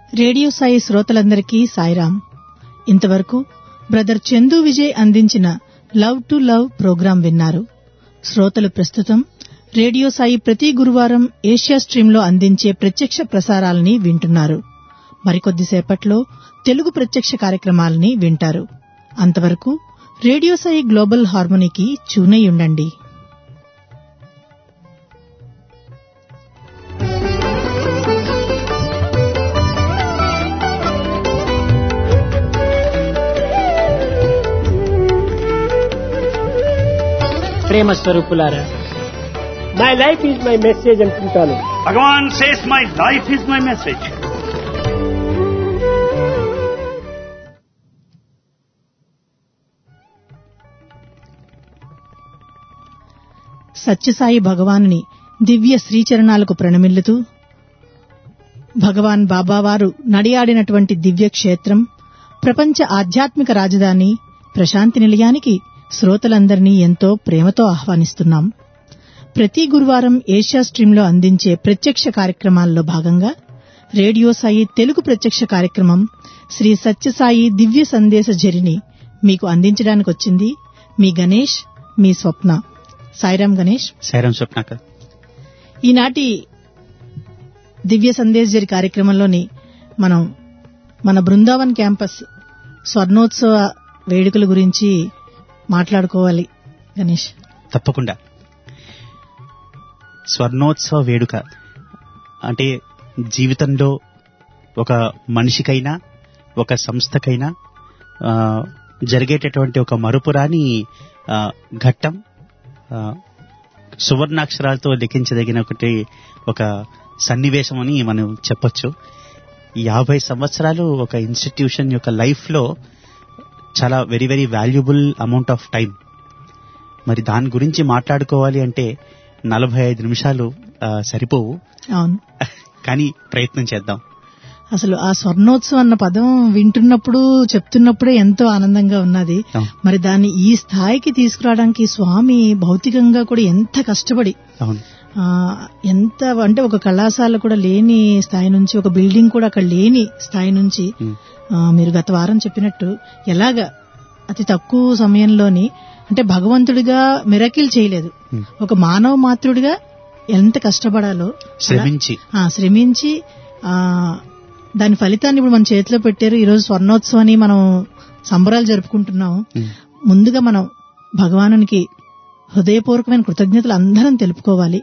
Radio Sai శ్రోతలందరికీ సాయిరాం ఇంతవరకు brother Chandu Vijay అందించిన లవ్ టు లవ్ ప్రోగ్రాం విన్నారు శ్రోతలు ప్రస్తుతం రేడియో సాయి ప్రతి గురువారం ఏషియా స్ట్రీంలో అందించే ప్రత్యక్ష ప్రసారాలని వింటున్నారు మరికొద్దిసేపట్లో తెలుగు ప్రత్యక్ష కార్యక్రమాలని వింటారు అంతవరకు రేడియో సాయి గ్లోబల్ హార్మోనీకి చూనై ఉండండి ప్రేమ స్వరూపులారా my life is my message అంటుంటాను Bhagavan says, My life is my message. Sathya Sai భగవానుని దివ్య శ్రీచరణాలకు ప్రణమిల్లుతూ భగవాన్ బాబావారు నడియాడినటువంటి దివ్య క్షేత్రం ప్రపంచ ఆధ్యాత్మిక రాజధాని ప్రశాంతి నిలయానికి శ్రోతలందరినీ ఎంతో ప్రేమతో ఆహ్వానిస్తున్నాం ప్రతి గురువారం ఏషియా స్ట్రీంలో అందించే ప్రత్యక్ష కార్యక్రమాల్లో భాగంగా రేడియో సాయి తెలుగు ప్రత్యక్ష కార్యక్రమం శ్రీ సత్యసాయి దివ్య సందేశ జరిని మీకు అందించడానికి వచ్చింది మీ గణేష్ మీ స్వప్న సాయిరాం గణేష్ సైరం స్వప్నాకర్ ఈనాటి దివ్య సందేశ్ జరి కార్యక్రమంలోని మనం మన బృందావన్ క్యాంపస్ స్వర్ణోత్సవ వేడుకల గురించి మాట్లాడుకోవాలి గణేష్ తప్పకుండా స్వర్ణోత్సవ వేడుక అంటే జీవితంలో ఒక మనిషికైనా ఒక సంస్థకైనా ఆ, జరిగేటటువంటి ఒక మరుపురాని ఆ, ఘట్టం ఆ, సువర్ణాక్షరాలతో లిఖించదగిన ఒకటి ఒక సన్నివేశం అని మనం చెప్పొచ్చు యాభై సంవత్సరాలు ఒక ఇన్స్టిట్యూషన్ యొక్క లైఫ్లో చాలా very very valuable amount of time మరి దాని గురించి మాట్లాడుకోవాలి అంటే నలభై ఐదు నిమిషాలు ఆ, సరిపోవు అవును కానీ ప్రయత్నం చేద్దాం అసలు ఆ స్వర్ణోత్సవం అన్న పదం వింటున్నప్పుడు చెప్తున్నప్పుడే ఎంతో ఆనందంగా ఉన్నది అవును. మరి దాన్ని ఈ స్థాయికి తీసుకురావడానికి స్వామి భౌతికంగా కూడా ఎంత కష్టపడి అవును ఆ, ఎంత అంటే ఒక కళాశాల కూడా లేని స్థాయి నుంచి ఒక బిల్డింగ్ కూడా అక్కడ లేని స్థాయి నుంచి ఉమ్, ఆ, మీరు గత వారం చెప్పినట్టు ఎలాగ అతి తక్కువ సమయంలోని అంటే భగవంతుడిగా మిరకిల్ చేయలేదు ఉమ్. ఒక మానవ మాతృడిగా ఎంత కష్టపడాలో అలా- శ్రమించి ఆ, శ్రమించి ఆ దాని ఫలితాన్ని ఇప్పుడు మన చేతిలో పెట్టారు ఈ రోజు స్వర్ణోత్సవాన్ని మనం సంబరాలు జరుపుకుంటున్నాం ఉమ్, ముందుగా మనం భగవానునికి హృదయపూర్వకమైన కృతజ్ఞతలు అందరం తెలుపుకోవాలి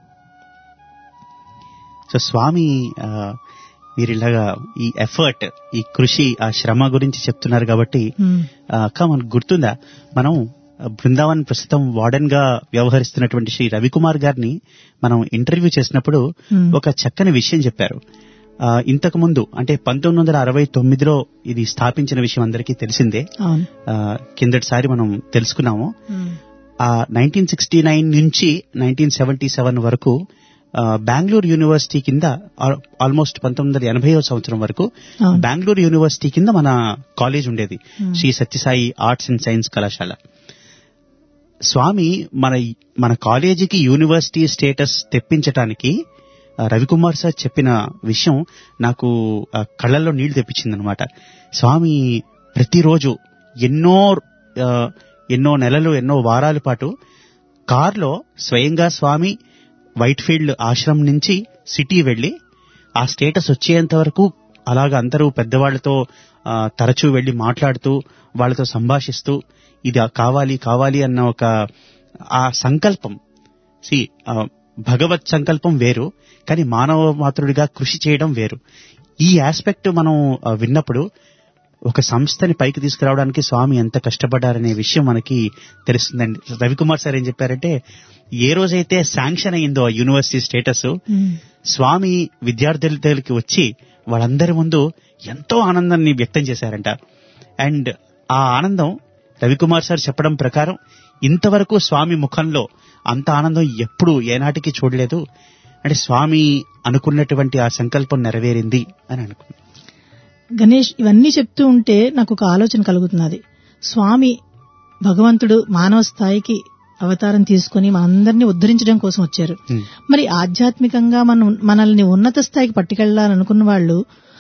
సో స్వామి ఆ, మీరు ఇలాగా ఈ ఎఫర్ట్ ఈ కృషి ఆ శ్రమ గురించి చెప్తున్నారు కాబట్టి ఉమ్, ఆ, అక్క మనకు గుర్తుందా మనం బృందావన్ ప్రస్తుతం వార్డెన్ గా వ్యవహరిస్తున్నటువంటి శ్రీ రవికుమార్ గారిని మనం ఇంటర్వ్యూ చేసినప్పుడు Hmm. ఒక చక్కని విషయం చెప్పారు ఆ, ఇంతకు ముందు అంటే పంతొమ్మిది వందల అరవై తొమ్మిదిలో ఇది స్థాపించిన విషయం అందరికీ తెలిసిందే అవును ఆ, కిందటిసారి మనం తెలుసుకున్నాము ఉమ్, ఆ నైన్టీన్ సిక్స్టీ నైన్ నుంచి నైన్టీన్ సెవెంటీ సెవెన్ వరకు ఆ, బెంగళూరు యూనివర్సిటీ కింద ఆల్- ఆల్మోస్ట్ పంతొమ్మిది వందల ఎనభైవ సంవత్సరం వరకు అవును. బెంగళూరు యూనివర్సిటీ కింద మన కాలేజ్ ఉండేది Hmm. Sri Sathya Sai arts and science కళాశాల స్వామి మన మన కాలేజీకి యూనివర్సిటీ స్టేటస్ తెప్పించటానికి ఆ, రవికుమార్ సార్ చెప్పిన విషయం నాకు ఆ, కళ్ళల్లో నీళ్లు తెప్పించిందనమాట స్వామి ప్రతిరోజు ఎన్నో ఆ, ఎన్నో నెలలు ఎన్నో వారాల పాటు కార్లో స్వయంగా స్వామి వైట్ ఫీల్డ్ ఆశ్రమం నుంచి సిటీ వెళ్లి ఆ స్టేటస్ వచ్చేంత వరకు అలాగ అందరూ పెద్దవాళ్లతో ఆ, తరచూ వెళ్లి మాట్లాడుతూ వాళ్ళతో సంభాషిస్తూ ఇది కావాలి కావాలి అన్న ఒక ఆ సంకల్పం సి భగవత్ సంకల్పం వేరు కానీ మానవ మాతృడిగా కృషి చేయడం వేరు ఈ ఆస్పెక్ట్ మనం ఆ, విన్నప్పుడు ఒక సంస్థని పైకి తీసుకురావడానికి స్వామి ఎంత కష్టపడ్డారనే విషయం మనకి తెలుస్తుందండి రవికుమార్ సార్ ఏం చెప్పారంటే ఏ రోజైతే శాంక్షన్ అయిందో ఆ యూనివర్సిటీ స్టేటస్ ఉమ్, స్వామి విద్యార్థుల దగ్గరికి వచ్చి వాళ్ళందరి ముందు ఎంతో ఆనందాన్ని వ్యక్తం చేశారంట అండ్ ఆ ఆనందం రవికుమార్ సార్ చెప్పడం ప్రకారం ఇంతవరకు స్వామి ముఖంలో అంత ఆనందం ఎప్పుడు ఏనాటికి చూడలేదు అంటే స్వామి అనుకున్నటువంటి ఆ సంకల్పం నెరవేరింది అని అనుకున్నాను గణేష్ ఇవన్నీ చెప్తూ ఉంటే నాకు ఒక ఆలోచన కలుగుతున్నది స్వామి భగవంతుడు మానవ స్థాయికి అవతారం తీసుకుని మనందరినీ ఉద్ధరించడం కోసం వచ్చారు Hmm. మరి ఆధ్యాత్మికంగా మనం మనల్ని ఉన్నత స్థాయికి పట్టుకెళ్లాలనుకున్న వాళ్ళు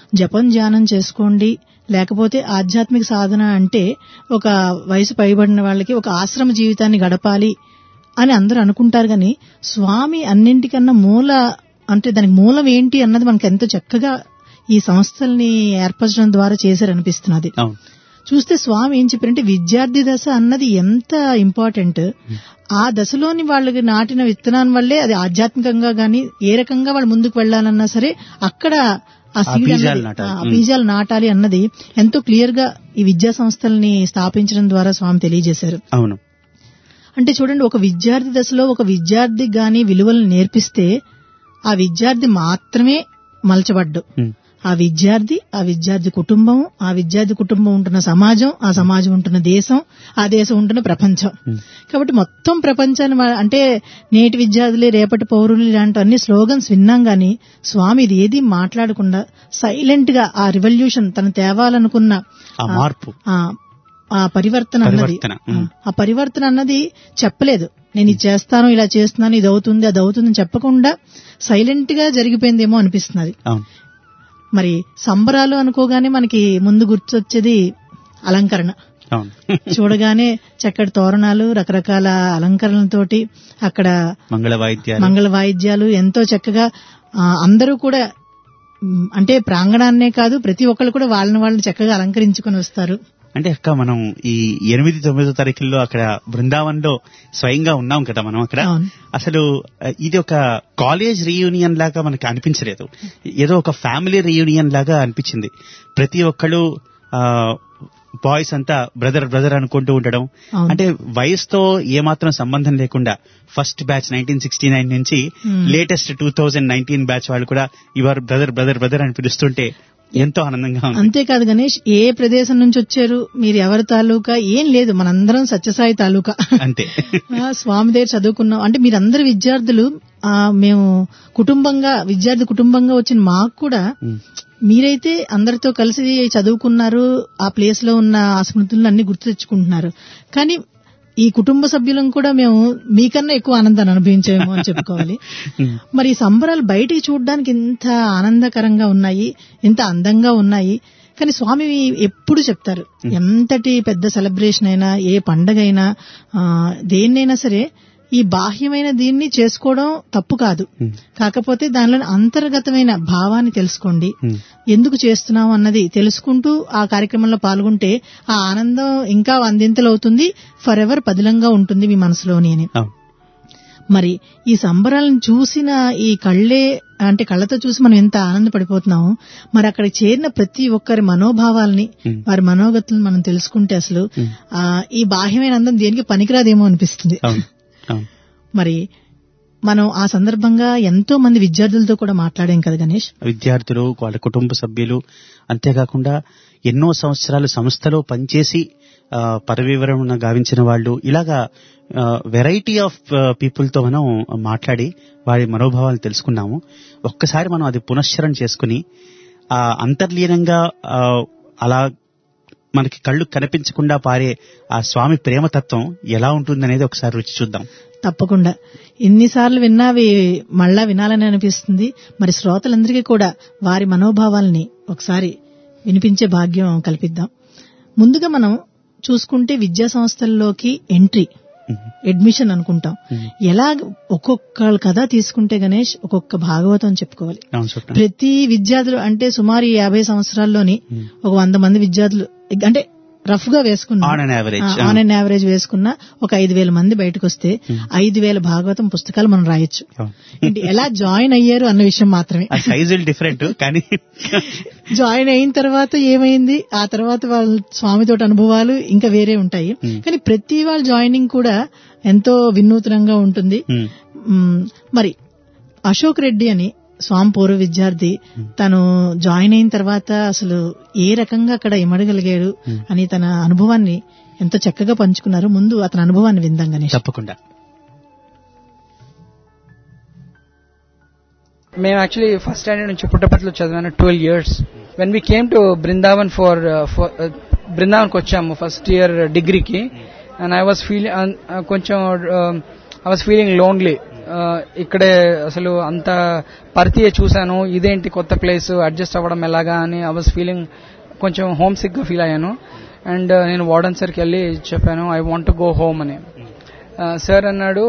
జపం ధ్యానం చేసుకోండి లేకపోతే ఆధ్యాత్మిక సాధన అంటే ఒక వయసు పైబడిన వాళ్ళకి ఒక ఆశ్రమ జీవితాన్ని గడపాలి అని అందరూ అనుకుంటారు కానీ స్వామి అన్నింటికన్నా మూల అంటే దానికి మూలం ఏంటి అన్నది మనకు ఎంతో చక్కగా ఈ సంస్థల్ని ఏర్పరచడం ద్వారా చేశారనిపిస్తున్నది అవును చూస్తే స్వామి ఏం చెప్పారంటే విద్యార్థి దశ అన్నది ఎంత ఇంపార్టెంట్ ఆ దశలోని వాళ్ళకి నాటిన విత్తనాన్ని వల్లే అది ఆధ్యాత్మికంగా గాని ఏ రకంగా వాళ్ళు ముందుకు వెళ్ళాలన్నా సరే అక్కడ ఆ seed బీజాలు అన్నది, నాటాలి. ఆ బీజాలు నాటాలి అన్నది ఎంతో క్లియర్ గా ఈ విద్యా సంస్థల్ని స్థాపించడం ద్వారా స్వామి తెలియజేశారు అవును అంటే చూడండి ఒక విద్యార్థి దశలో ఒక విద్యార్థికి గాని విలువలను నేర్పిస్తే ఆ విద్యార్థి మాత్రమే మలచబడ్డు ఉమ్. ఆ విద్యార్థి ఆ విద్యార్థి కుటుంబం ఆ విద్యార్థి కుటుంబం ఉంటున్న సమాజం ఆ సమాజం ఉంటున్న దేశం ఆ దేశం ఉంటున్న ప్రపంచం కాబట్టి మొత్తం ప్రపంచాన్ని మన- అంటే నేటి విద్యార్థులే రేపటి పౌరులు ఇలాంటి అన్ని స్లోగన్స్ విన్నాం గాని స్వామి ఇది ఏది మాట్లాడకుండా సైలెంట్ గా ఆ రివల్యూషన్ తను తేవాలనుకున్న ఆ మార్పు ఆ ఆ పరివర్తన అన్నది పరివర్తన, ఉమ్. ఆ పరివర్తన అన్నది చెప్పలేదు నేను ఇది చేస్తాను ఇలా చేస్తున్నాను ఇది అవుతుంది అది అవుతుంది అని చెప్పకుండా సైలెంట్ గా జరిగిపోయిందేమో అనిపిస్తున్నది అవును మరి సంబరాలు అనుకోగానే మనకి ముందు గుర్తొచ్చేది అలంకరణ అవును చూడగానే చక్కటి తోరణాలు రకరకాల అలంకరణలతోటి అక్కడ మంగళ వాయిద్యాలు మంగళ వాయిద్యాలు ఎంతో చక్కగా ఆ, అందరూ కూడా మ్, అంటే ప్రాంగణాన్నే కాదు ప్రతి ఒక్కళ్ళు కూడా వాళ్ళని వాళ్ళని చక్కగా అలంకరించుకొని వస్తారు అంటే అక్క మనం ఈ ఎనిమిది తొమ్మిదో తారీఖుల్లో అక్కడ బృందావన్ లో స్వయంగా ఉన్నాం కదా మనం అక్కడ అవును. అసలు ఆ, ఇది ఒక కాలేజ్ రీయూనియన్ లాగా మనకి అనిపించలేదు ఏదో ఒక ఫ్యామిలీ రీయూనియన్ లాగా అనిపించింది ప్రతి ఒక్కళ్ళు బాయ్స్ అంతా బ్రదర్ బ్రదర్ అనుకుంటూ ఉండడం అవును. అంటే వయసుతో ఏమాత్రం సంబంధం లేకుండా first batch nineteen sixty nine నుంచి Hmm. Latest two thousand nineteen batch వాళ్ళు కూడా ఇవారు బ్రదర్ బ్రదర్ బ్రదర్ అని పిలుస్తుంటే ఎంతో ఆనందంగా ఉంది అంతేకాదు గణేష్ ఏ ప్రదేశం నుంచి వచ్చారు మీరు ఎవరి తాలూకా ఏం లేదు మనందరం సత్యసాయి తాలూకా అంతే ఆ, స్వామి దగ్గర చదువుకున్నాం అంటే మీరందరు విద్యార్థులు ఆ, మేము కుటుంబంగా విద్యార్థి కుటుంబంగా వచ్చిన మాకు కూడా ఉమ్. మీరైతే అందరితో కలిసి చదువుకున్నారు ఆ ప్లేస్ లో ఉన్న ఆ స్మృతులను అన్ని గుర్తు తెచ్చుకుంటున్నారు కానీ ఈ కుటుంబ సభ్యులం కూడా మేము మీకన్నా ఎక్కువ ఆనందాన్ని అనుభవించామేమో అని చెప్పుకోవాలి ఉమ్. మరి ఈ సంబరాలు బయటికి చూడడానికి ఇంత ఆనందకరంగా ఉన్నాయి ఇంత అందంగా ఉన్నాయి కానీ స్వామి ఎప్పుడు చెప్తారు ఎంతటి పెద్ద సెలబ్రేషన్ అయినా ఏ పండగ అయినా ఆ, దేన్నైనా సరే ఈ బాహ్యమైన దీన్ని చేసుకోవడం తప్పు కాదు Hmm. కాకపోతే దానిలోని అంతర్గతమైన భావాన్ని తెలుసుకోండి ఉమ్. ఎందుకు చేస్తున్నాం అన్నది తెలుసుకుంటూ ఆ కార్యక్రమంలో పాల్గొంటే ఆ ఆనందం ఇంకా వందింతలు అవుతుంది ఫర్ ఎవర్ పదిలంగా ఉంటుంది మీ మనసులోని అని అవును మరి ఈ సంబరాలను చూసిన ఈ కళ్ళే అంటే కళ్ళతో చూసి మనం ఎంత ఆనందపడిపోతున్నాము మరి అక్కడ చేరిన ప్రతి ఒక్కరి మనోభావాల్ని Hmm. వారి మనోగతులను మనం తెలుసుకుంటే అసలు Hmm. ఆ ఈ బాహ్యమైన అందం దేనికి పనికిరాదేమో అనిపిస్తుంది అవును అవును మరి మనం ఆ సందర్భంగా ఎంతో మంది విద్యార్థులతో కూడా మాట్లాడాం కదా గణేష్ విద్యార్థులు వాళ్ళ కుటుంబ సభ్యులు అంతేకాకుండా ఎన్నో సంవత్సరాలు సంస్థలో పనిచేసి ఆ, పదవివరణ గావించిన వాళ్ళు ఇలాగా వెరైటీ ఆఫ్ పీపుల్ తో మనం మాట్లాడి వారి మనోభావాలు తెలుసుకున్నాము ఒక్కసారి మనం అది పునశ్చరణ చేసుకుని ఆ అంతర్లీనంగా ఆ, అలా మనకి కళ్ళు కనిపించకుండా పారే ఆ స్వామి ప్రేమతత్వం ఎలా ఉంటుందనేది ఒకసారి రుచి చూద్దాం తప్పకుండా ఎన్నిసార్లు విన్నావి మళ్ళా వినాలని అనిపిస్తుంది మరి శ్రోతలందరికీ కూడా వారి మనోభావాల్ని ఒకసారి వినిపించే భాగ్యం కల్పిద్దాం ముందుగా మనం చూసుకుంటే విద్యా సంస్థల్లోకి ఎంట్రీ అడ్మిషన్ అనుకుంటాం ఎలా ఒక్కొక్క కథ తీసుకుంటే గణేష్ ఒక్కొక్క భాగవతం చెప్పుకోవాలి అవును స్వప్న ప్రతి విద్యార్థులు అంటే సుమారు ఈ యాభై సంవత్సరాల్లోని ఒక వంద మంది విద్యార్థులు అంటే రఫ్ గా వేసుకున్నా On an average, on an average వేసుకున్న ఒక ఐదు వేల మంది బయటకు వస్తే ఐదు వేల భాగవతం పుస్తకాలు మనం రాయొచ్చు అవును. ఏంటి ఎలా జాయిన్ అయ్యారు అన్న విషయం మాత్రమే ఆ సైజులు డిఫరెంట్ కానీ జాయిన్ అయిన తర్వాత ఏమైంది ఆ తర్వాత వాళ్ళ స్వామితోటి అనుభవాలు ఇంకా వేరే ఉంటాయి కానీ ప్రతి వాళ్ళ జాయినింగ్ కూడా ఎంతో వినూత్నంగా ఉంటుంది ఉమ్, మ్మ్, మరి అశోక్ రెడ్డి అని స్వామి పూర్వ విద్యార్థి తను జాయిన్ అయిన తర్వాత అసలు ఏ రకంగా అక్కడ ఇమడగలిగాడు అని తన అనుభవాన్ని ఎంతో చక్కగా పంచుకున్నారు ముందు అతని అనుభవాన్ని విందాం గణేష్ తప్పకుండా మేము యాక్చువల్లీ ఫస్ట్ స్టాండర్డ్ నుంచి పుట్టపర్తిలో చదివాను twelve years when we came to Brindavan for బృందావన్కి వచ్చాము ఫస్ట్ ఇయర్ డిగ్రీకి అండ్ ఐ వాస్ ఫీలింగ్ కొంచెం ఐ వాస్ ఫీలింగ్ లోన్లీ ఆ, ఇక్కడే అసలు అంత పరితియే చూశాను ఇదేంటి కొత్త ప్లేస్ అడ్జస్ట్ అవ్వడం ఎలాగా అని ఐ వాజ్ ఫీలింగ్ కొంచెం హోమ్ సిక్ గా ఫీల్ అయ్యాను అండ్ నేను వార్డెన్ సార్కి వెళ్ళి చెప్పాను ఐ వాంట్ గో హోమ్ అని సార్ అన్నాడు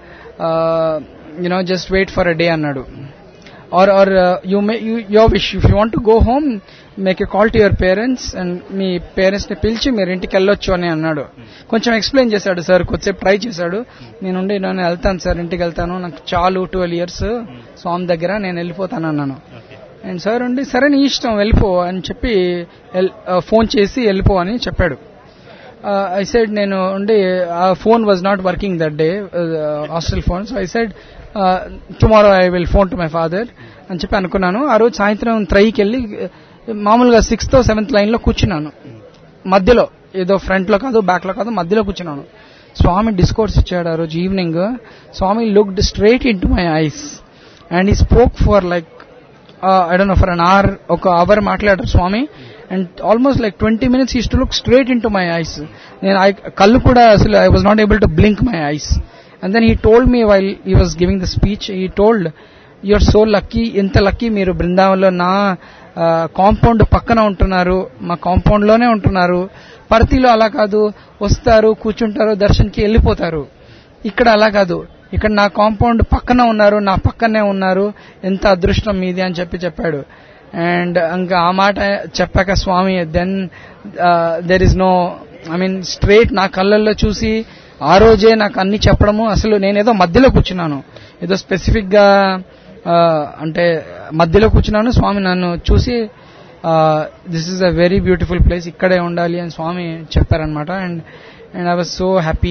you know just wait for a day అన్నాడు or or you may your wish if you want to go home make a call to your parents and మీ parents ని పిలిచి మీరు ఇంటికి వెళ్ళొచ్చు అని అన్నాడు కొంచెం ఎక్స్ప్లెయిన్ చేశాడు సార్ కొద్దిసేపు ట్రై చేశాడు నేనుండి నేను వెళ్తాను సార్ ఇంటికి వెళ్తాను నాకు చాలు ట్వెల్వ్ ఇయర్స్ స్వామి దగ్గర నేను వెళ్ళిపోతాను అన్నాను అండ్ సార్ ఉండి సరే నీ ఇష్టం వెళ్ళిపో అని చెప్పి ఫోన్ చేసి వెళ్ళిపో అని చెప్పాడు ఐ సైడ్ నేను ఉండి ఆ phone was not working that day hostel phone so I said tomorrow I will phone to my father అని చెప్పి అనుకున్నాను ఆ రోజు సాయంత్రం త్రైకి వెళ్ళి మామూలుగా సిక్స్త్ సెవెంత్ లైన్ లో కూర్చున్నాను మధ్యలో ఏదో ఫ్రంట్ లో కాదు బ్యాక్ లో కాదు మధ్యలో కూర్చున్నాను స్వామి డిస్కోర్స్ ఇచ్చాడు ఆ రోజు evening Swami looked straight into my eyes and he spoke for like I don't know for an hour ఒక అవర్ మాట్లాడారు Swami and almost like twenty minutes is to look straight into my eyes నేను I- కళ్ళు కూడా అసలు I was not able to blink my eyes and then he told me while he was giving the speech he told you're so lucky ఎంత lucky మీరు బృందావనంలో నా compound పక్కన ఉంటున్నారు మా కాంపౌండ్ లోనే ఉంటున్నారు పర్తిలో అలా కాదు వస్తారు కూర్చుంటారు దర్శన్కి వెళ్ళిపోతారు ఇక్కడ అలా కాదు ఇక్కడ నా కాంపౌండ్ పక్కన ఉన్నారు నా పక్కనే ఉన్నారు ఎంత అదృష్టం మీది అని చెప్పి చెప్పాడు అండ్ ఇంకా ఆ మాట చెప్పాక Swami then there is no I mean straight నా కళ్ళల్లో చూసి ఆ రోజే నాకు అన్ని చెప్పడము అసలు నేనేదో మధ్యలో కూర్చున్నాను ఏదో స్పెసిఫిక్ గా ఆ, అంటే మధ్యలో కూర్చున్నాను స్వామి నన్ను చూసి this is a very beautiful place ఇక్కడే ఉండాలి అని స్వామి చెప్పారనమాట and and I was so happy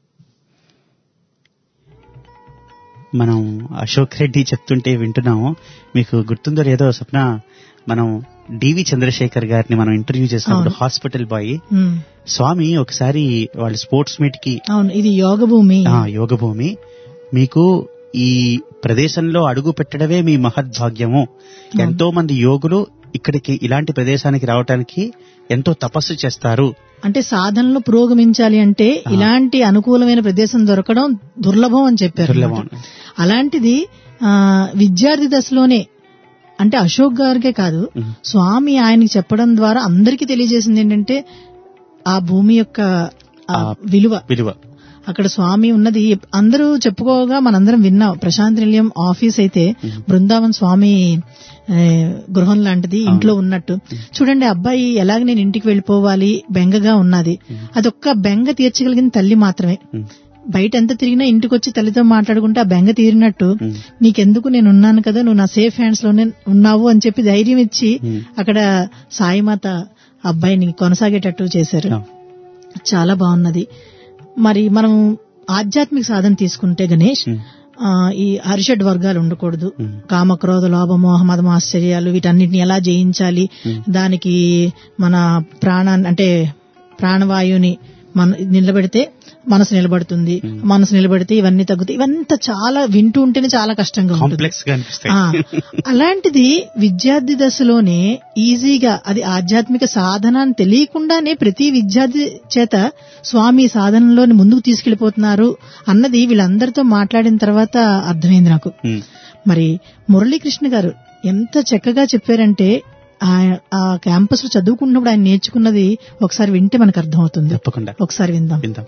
మనం అశోక్ రెడ్డి చెప్తుంటే వింటున్నాము మీకు గుర్తుందో లేదో స్వప్న మనం డివి చంద్రశేఖర్ గారిని మనం ఇంటర్వ్యూ చేసినప్పుడు అవును. హాస్పిటల్ బాయ్ ఉమ్. స్వామి ఒకసారి వాళ్ళ స్పోర్ట్స్ మీట్ కి అవును ఇది యోగ భూమి ఆ, యోగభూమి మీకు ఈ ప్రదేశంలో అడుగు పెట్టడమే మీ మహద్భాగ్యము ఎంతో మంది యోగులు ఇక్కడికి ఇలాంటి ప్రదేశానికి రావటానికి ఎంతో తపస్సు చేస్తారు అంటే సాధనలో పురోగమించాలి అంటే ఇలాంటి అనుకూలమైన ప్రదేశం దొరకడం దుర్లభం అని చెప్పారు దుర్లభం. అన్నమాట. అలాంటిది ఆ, విద్యార్థి దశలోనే అంటే అశోక్ గారికే కాదు ఉమ్. స్వామి ఆయనకి చెప్పడం ద్వారా అందరికీ తెలియజేసింది ఏంటంటే ఆ భూమి యొక్క ఆ ఆ విలువ విలువ అక్కడ స్వామి ఉన్నది అందరూ చెప్పుకోగా మనందరం విన్నాం ప్రశాంత్ నిలయం ఆఫీస్ అయితే బృందావన్ స్వామి ఏ, గృహం లాంటిది ఇంట్లో ఉన్నట్టు చూడండి అబ్బాయి ఎలాగ నేను ఇంటికి వెళ్ళిపోవాలి బెంగగా ఉన్నది అదొక్క బెంగ తీర్చగలిగిన తల్లి మాత్రమే ఉమ్. బయట ఎంత తిరిగినా ఇంటికి వచ్చి తల్లితో మాట్లాడుకుంటే ఆ బెంగ తీరినట్టు ఉమ్. నీకెందుకు నేను ఉన్నాను కదా నువ్వు నా సేఫ్ హ్యాండ్స్ లోనే ఉన్నావు అని చెప్పి ధైర్యం ఇచ్చి ఉమ్. అక్కడ సాయిమాత అబ్బాయిని కొనసాగేటట్టు చేశారు ఆ. చాలా బాగున్నది మరి మనం ఆధ్యాత్మిక సాధన తీసుకుంటే గణేష్ ఉమ్. ఆ, ఈ హరిషడ్ వర్గాలు ఉండకూడదు ఉమ్. కామ క్రోధ లోభ మోహ మదం ఆశ్చర్యాలు వీటన్నిటిని ఎలా జయించాలి దానికి మన ప్రాణాన్ని అంటే ప్రాణవాయువుని మన నిలబెడితే మనసు నిలబడుతుంది మనసు నిలబడితే ఇవన్నీ తగ్గుతాయి ఇవంతా చాలా వింటూ ఉంటేనే చాలా కష్టంగా ఉంటుంది కాంప్లెక్స్ గా అనిపిస్తాయి ఆ, అలాంటిది విద్యార్థి దశలోనే ఈజీగా అది ఆధ్యాత్మిక సాధన అని తెలియకుండానే ప్రతి విద్యార్థి చేత స్వామి ఈ సాధనలోని ముందుకు తీసుకెళ్లిపోతున్నారు అన్నది వీళ్ళందరితో మాట్లాడిన తర్వాత అర్థమైంది నాకు ఉమ్. మరి మురళీకృష్ణ గారు ఎంత చక్కగా చెప్పారంటే ఆ- ఆ క్యాంపస్ లో చదువుకున్నప్పుడు ఆయన నేర్చుకున్నది ఒకసారి వింటే మనకు అర్థమవుతుంది తప్పకుండా ఒకసారి విందాం విందాం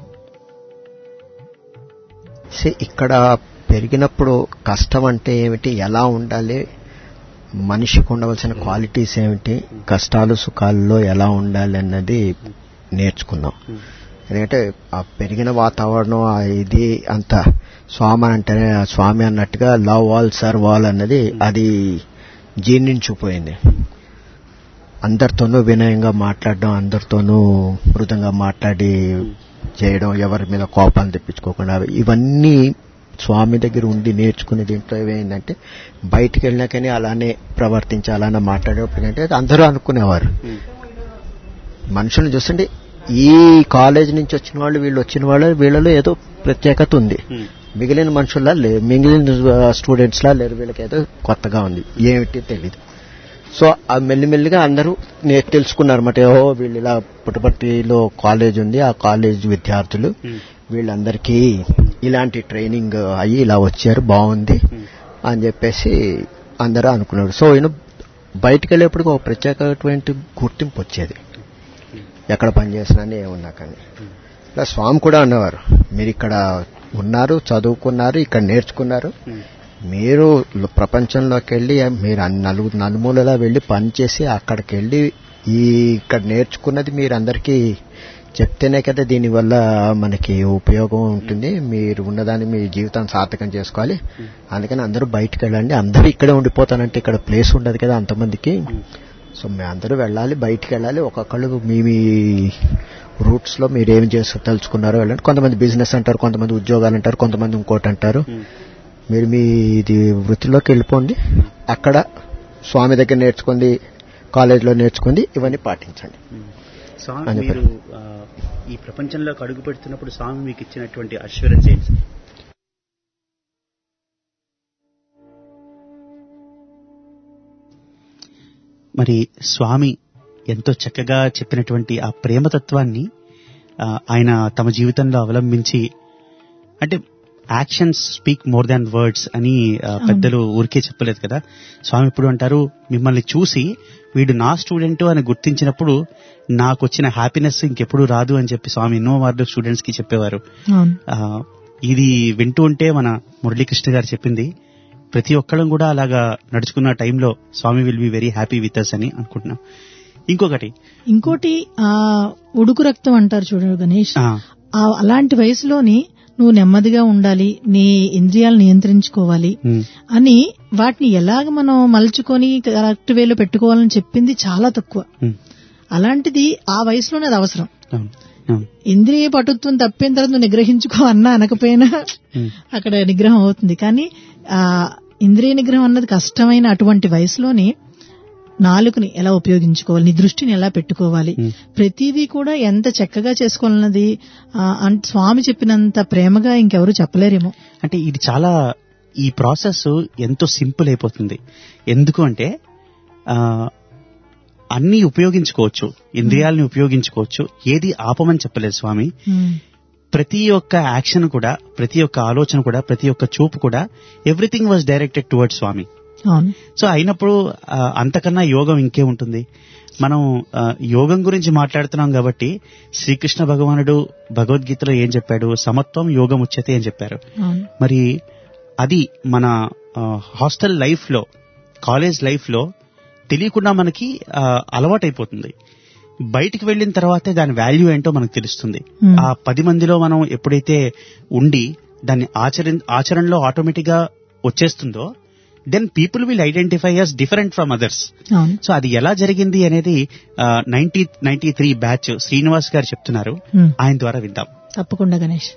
See, ఇక్కడ పెరిగినప్పుడు కష్టం అంటే ఏమిటి ఎలా ఉండాలి మనిషికి ఉండవలసిన క్వాలిటీస్ ఏమిటి కష్టాలు సుఖాల్లో ఎలా ఉండాలి అన్నది నేర్చుకున్నాం ఎందుకంటే ఆ పెరిగిన వాతావరణం ఆ ఇది అంత స్వామి అని అంటేనే ఆ స్వామి అన్నట్టుగా లవ్ వాల్ సర్వ్ వాల్ అన్నది అది జీర్ణించిపోయింది అందరితోనూ వినయంగా మాట్లాడడం అందరితోనూ మృదంగా మాట్లాడి చేయడం ఎవరి మీద కోపాలు తెప్పించుకోకుండా ఇవన్నీ స్వామి దగ్గర ఉండి నేర్చుకునే దీంట్లో ఏమైందంటే బయటికి వెళ్ళినాకనే అలానే ప్రవర్తించి అలానే మాట్లాడేటప్పుడు అంటే అందరూ అనుకునేవారు మనుషుల్ని చూస్తుంటే ఈ కాలేజ్ నుంచి వచ్చిన వాళ్ళు వీళ్ళు వచ్చిన వాళ్ళు వీళ్ళలో ఏదో ప్రత్యేకత ఉంది మిగిలిన మనుషుల్లా లే మిగిలిన స్టూడెంట్స్ లా లేరు వీళ్ళకి ఏదో కొత్తగా ఉంది ఏమిటి తెలియదు సో ఆ మెల్లిమెల్లిగా అందరూ నే- తెలుసుకున్నారన్నమాట ఓ వీళ్ళు ఇలా పుట్టపర్తిలో కాలేజ్ ఉంది ఆ కాలేజ్ విద్యార్థులు వీళ్ళందరికీ ఇలాంటి ట్రైనింగ్ అయ్యి ఇలా వచ్చారు బాగుంది అని చెప్పేసి అందరూ అనుకున్నారు సో ఈయన బయటికి వెళ్ళేప్పటికి ఒక ప్రత్యేకమైనటువంటి గుర్తింపు వచ్చేది ఎక్కడ పనిచేసినా ఏమున్నా కానీ ఇలా స్వామి కూడా అన్నవారు మీరు ఇక్కడ ఉన్నారు చదువుకున్నారు ఇక్కడ నేర్చుకున్నారు మీరు ల- ప్రపంచంలోకి వెళ్ళి మీరు అన్ని నలుగు నలుమూలలా వెళ్ళి పనిచేసి అక్కడికి వెళ్ళి ఈ ఇక్కడ నేర్చుకున్నది మీరు అందరికీ చెప్తేనే కదా దీనివల్ల మనకి ఉపయోగం ఉంటుంది మీరు ఉన్నదాన్ని మీ జీవితాన్ని సార్థకం చేసుకోవాలి అందుకని అందరూ బయటకు వెళ్ళండి అందరూ ఇక్కడే ఉండిపోతానంటే ఇక్కడ ప్లేస్ ఉండదు కదా అంతమందికి సో మీ అందరూ వెళ్ళాలి బయటికి వెళ్ళాలి ఒక్కొక్కళ్ళు మీ మీ రూట్స్ లో మీరు ఏం చేస్తూ తలుచుకున్నారో వెళ్ళండి కొంతమంది బిజినెస్ అంటారు కొంతమంది ఉద్యోగాలు అంటారు కొంతమంది ఇంకోటి అంటారు మీరు మీ ఇది వృత్తిలోకి వెళ్ళిపోండి అక్కడ స్వామి దగ్గర నేర్చుకుంది కాలేజీలో నేర్చుకుంది ఇవన్నీ పాటించండి స్వామి అని మీరు ఆ, ఈ ప్రపంచంలోకి అడుగు పెడుతున్నప్పుడు స్వామి మీకు ఇచ్చినటువంటి అష్యూరెన్స్ ఏంటి మరి స్వామి ఎంతో చక్కగా చెప్పినటువంటి ఆ ప్రేమతత్వాన్ని ఆ, ఆయన తమ జీవితంలో అవలంబించి అంటే actions speak more than words అని ఆ, పెద్దలు ఊరికే చెప్పలేదు కదా స్వామి ఇప్పుడు అంటారు మిమ్మల్ని చూసి వీడు నా స్టూడెంట్ అని గుర్తించినప్పుడు నాకు వచ్చిన హ్యాపీనెస్ ఇంకెప్పుడు రాదు అని చెప్పి స్వామి ఎన్నో మార్లు స్టూడెంట్స్ కి చెప్పేవారు అవును ఆ, ఇది వింటూ ఉంటే మన మురళీకృష్ణ గారు చెప్పింది ప్రతి ఒక్కళ్ళం కూడా అలాగా నడుచుకున్న టైంలో Swami will be very happy with us అని అనుకుంటున్నాం ఇంకొకటి ఇంకోటి ఆ ఉడుకు రక్తం అంటారు చూడు గణేష్ ఆ, ఆ అలాంటి వయసులోని నువ్వు నెమ్మదిగా ఉండాలి నీ ఇంద్రియాలు నియంత్రించుకోవాలి ఉమ్, అని వాటిని ఎలాగ మనం మలుచుకొని కరెక్ట్ వేలో పెట్టుకోవాలని చెప్పింది చాలా తక్కువ ఉమ్, అలాంటిది ఆ వయసులోనే అది అవసరం అవును, అవును, ఇంద్రియ పటుత్వం తప్పిన తర్వాత నువ్వు నిగ్రహించుకో అన్నా అనకపోయినా ఉమ్, అక్కడ నిగ్రహం అవుతుంది కానీ ఆ ఇంద్రియ నిగ్రహం అన్నది కష్టమైన అటువంటి వయసులోని నాలుకని ఎలా ఉపయోగించుకోవాలి నీ దృష్టిని ఎలా పెట్టుకోవాలి ఉమ్. ప్రతిదీ కూడా ఎంత చక్కగా చేసుకోవాలన్నది ఆ, అంట్ స్వామి చెప్పినంత ప్రేమగా ఇంకెవరు చెప్పలేరేమో అంటే ఇది చాలా ఈ ప్రాసెస్ ఎంతో సింపుల్ అయిపోతుంది ఎందుకు అంటే ఆ, అన్ని ఉపయోగించుకోవచ్చు ఇంద్రియాలని ఉపయోగించుకోవచ్చు ఏది ఆపమని చెప్పలేదు స్వామి ఉమ్, ప్రతి ఒక్క యాక్షన్ కూడా ప్రతి ఒక్క ఆలోచన కూడా ప్రతి ఒక్క చూపు కూడా everything was directed toward Swami అవును సో అయినప్పుడు ఆ, అంతకన్నా యోగం ఇంకే ఉంటుంది మనం ఆ, యోగం గురించి మాట్లాడుతున్నాం కాబట్టి శ్రీకృష్ణ భగవానుడు భగవద్గీతలో ఏం చెప్పాడు సమత్వం యోగం ఉచ్యతే అని చెప్పారు అవును మరి అది మన ఆ, హాస్టల్ లైఫ్ లో కాలేజ్ లైఫ్ లో తెలియకుండా మనకి ఆ, అలవాటైపోతుంది బయటికి వెళ్ళిన తర్వాతే దాని వాల్యూ ఏంటో మనకు తెలుస్తుంది Hmm. ఆ పది మందిలో మనం ఎప్పుడైతే ఉండి దాన్ని ఆచరి ఆచరణలో ఆటోమేటిక్ గా వచ్చేస్తుందో then people will identify us different from others అవును సో అది ఎలా జరిగింది అనేది ninety ninety three batch Srinivas garu చెప్తున్నారు ఉమ్, ఆయన ద్వారా విద్దాం తప్పకుండా Ganesh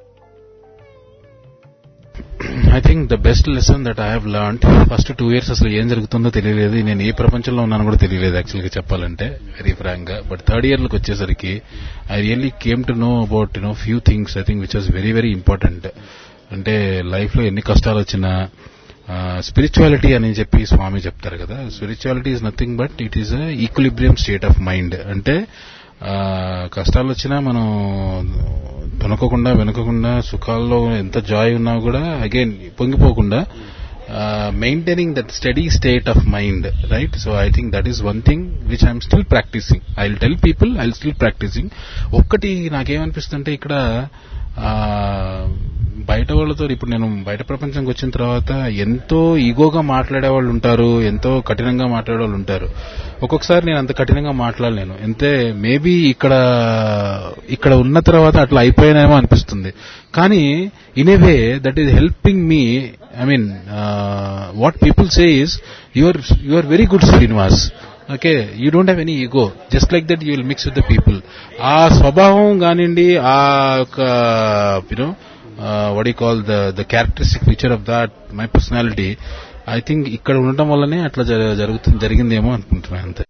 I think the best lesson that I have learn first two years అసలు ఏం జరుగుతుందో తెలియలేదు నేను ఏ ప్రపంచంలో ఉన్నాను కూడా తెలియలేదు యాక్చువల్ గా చెప్పాలంటే వెరీ ఫ్రాంక్ గా బట్ థర్డ్ ఇయర్ లోకి వచ్చేసరికి I really came to know about know few things I think which was very very important అంటే లైఫ్ లో ఎన్ని కష్టాలు వచ్చినా స్పిరిచువాలిటీ అని చెప్పి స్వామి చెప్తారు కదా spirituality is nothing but it is equilibrium state of mind అంటే ఆ, కష్టాలు వచ్చినా మనం వెనకకుండా వెనకకుండా సుఖాల్లో ఎంత జాయ్ ఉన్నా కూడా అగైన్ పొంగిపోకుండా maintaining that steady state of mind right so I think that is one thing which I'm still practicing I will tell people I will still practicing ఒక్కటి నాకేమనిపిస్తుంటే ఇక్కడ ఆ, బయట వాళ్ళతో ఇప్పుడు నేను బయట ప్రపంచంకి వచ్చిన తర్వాత ఎంతో ఈగోగా మాట్లాడే వాళ్ళు ఉంటారు ఎంతో కఠినంగా మాట్లాడే వాళ్ళు ఉంటారు ఒక్కొక్కసారి నేను అంత కఠినంగా మాట్లాడలేను అంతే మేబీ ఇక్కడ ఇక్కడ ఉన్న తర్వాత అట్లా అయిపోయానేమో అనిపిస్తుంది కానీ in a way that is helping me I mean what people say is your your very good Srinivas okay you don't have any ego just like that you will mix with the people ఆ స్వభావం కానివ్వండి ఆ యొక్క you know what you call the the characteristic feature of that my personality I think ఇక్కడ ఉండటం వల్లనే అట్లా జర- జరుగుతుంది జరిగిందేమో అనుకుంటున్నాను అంతే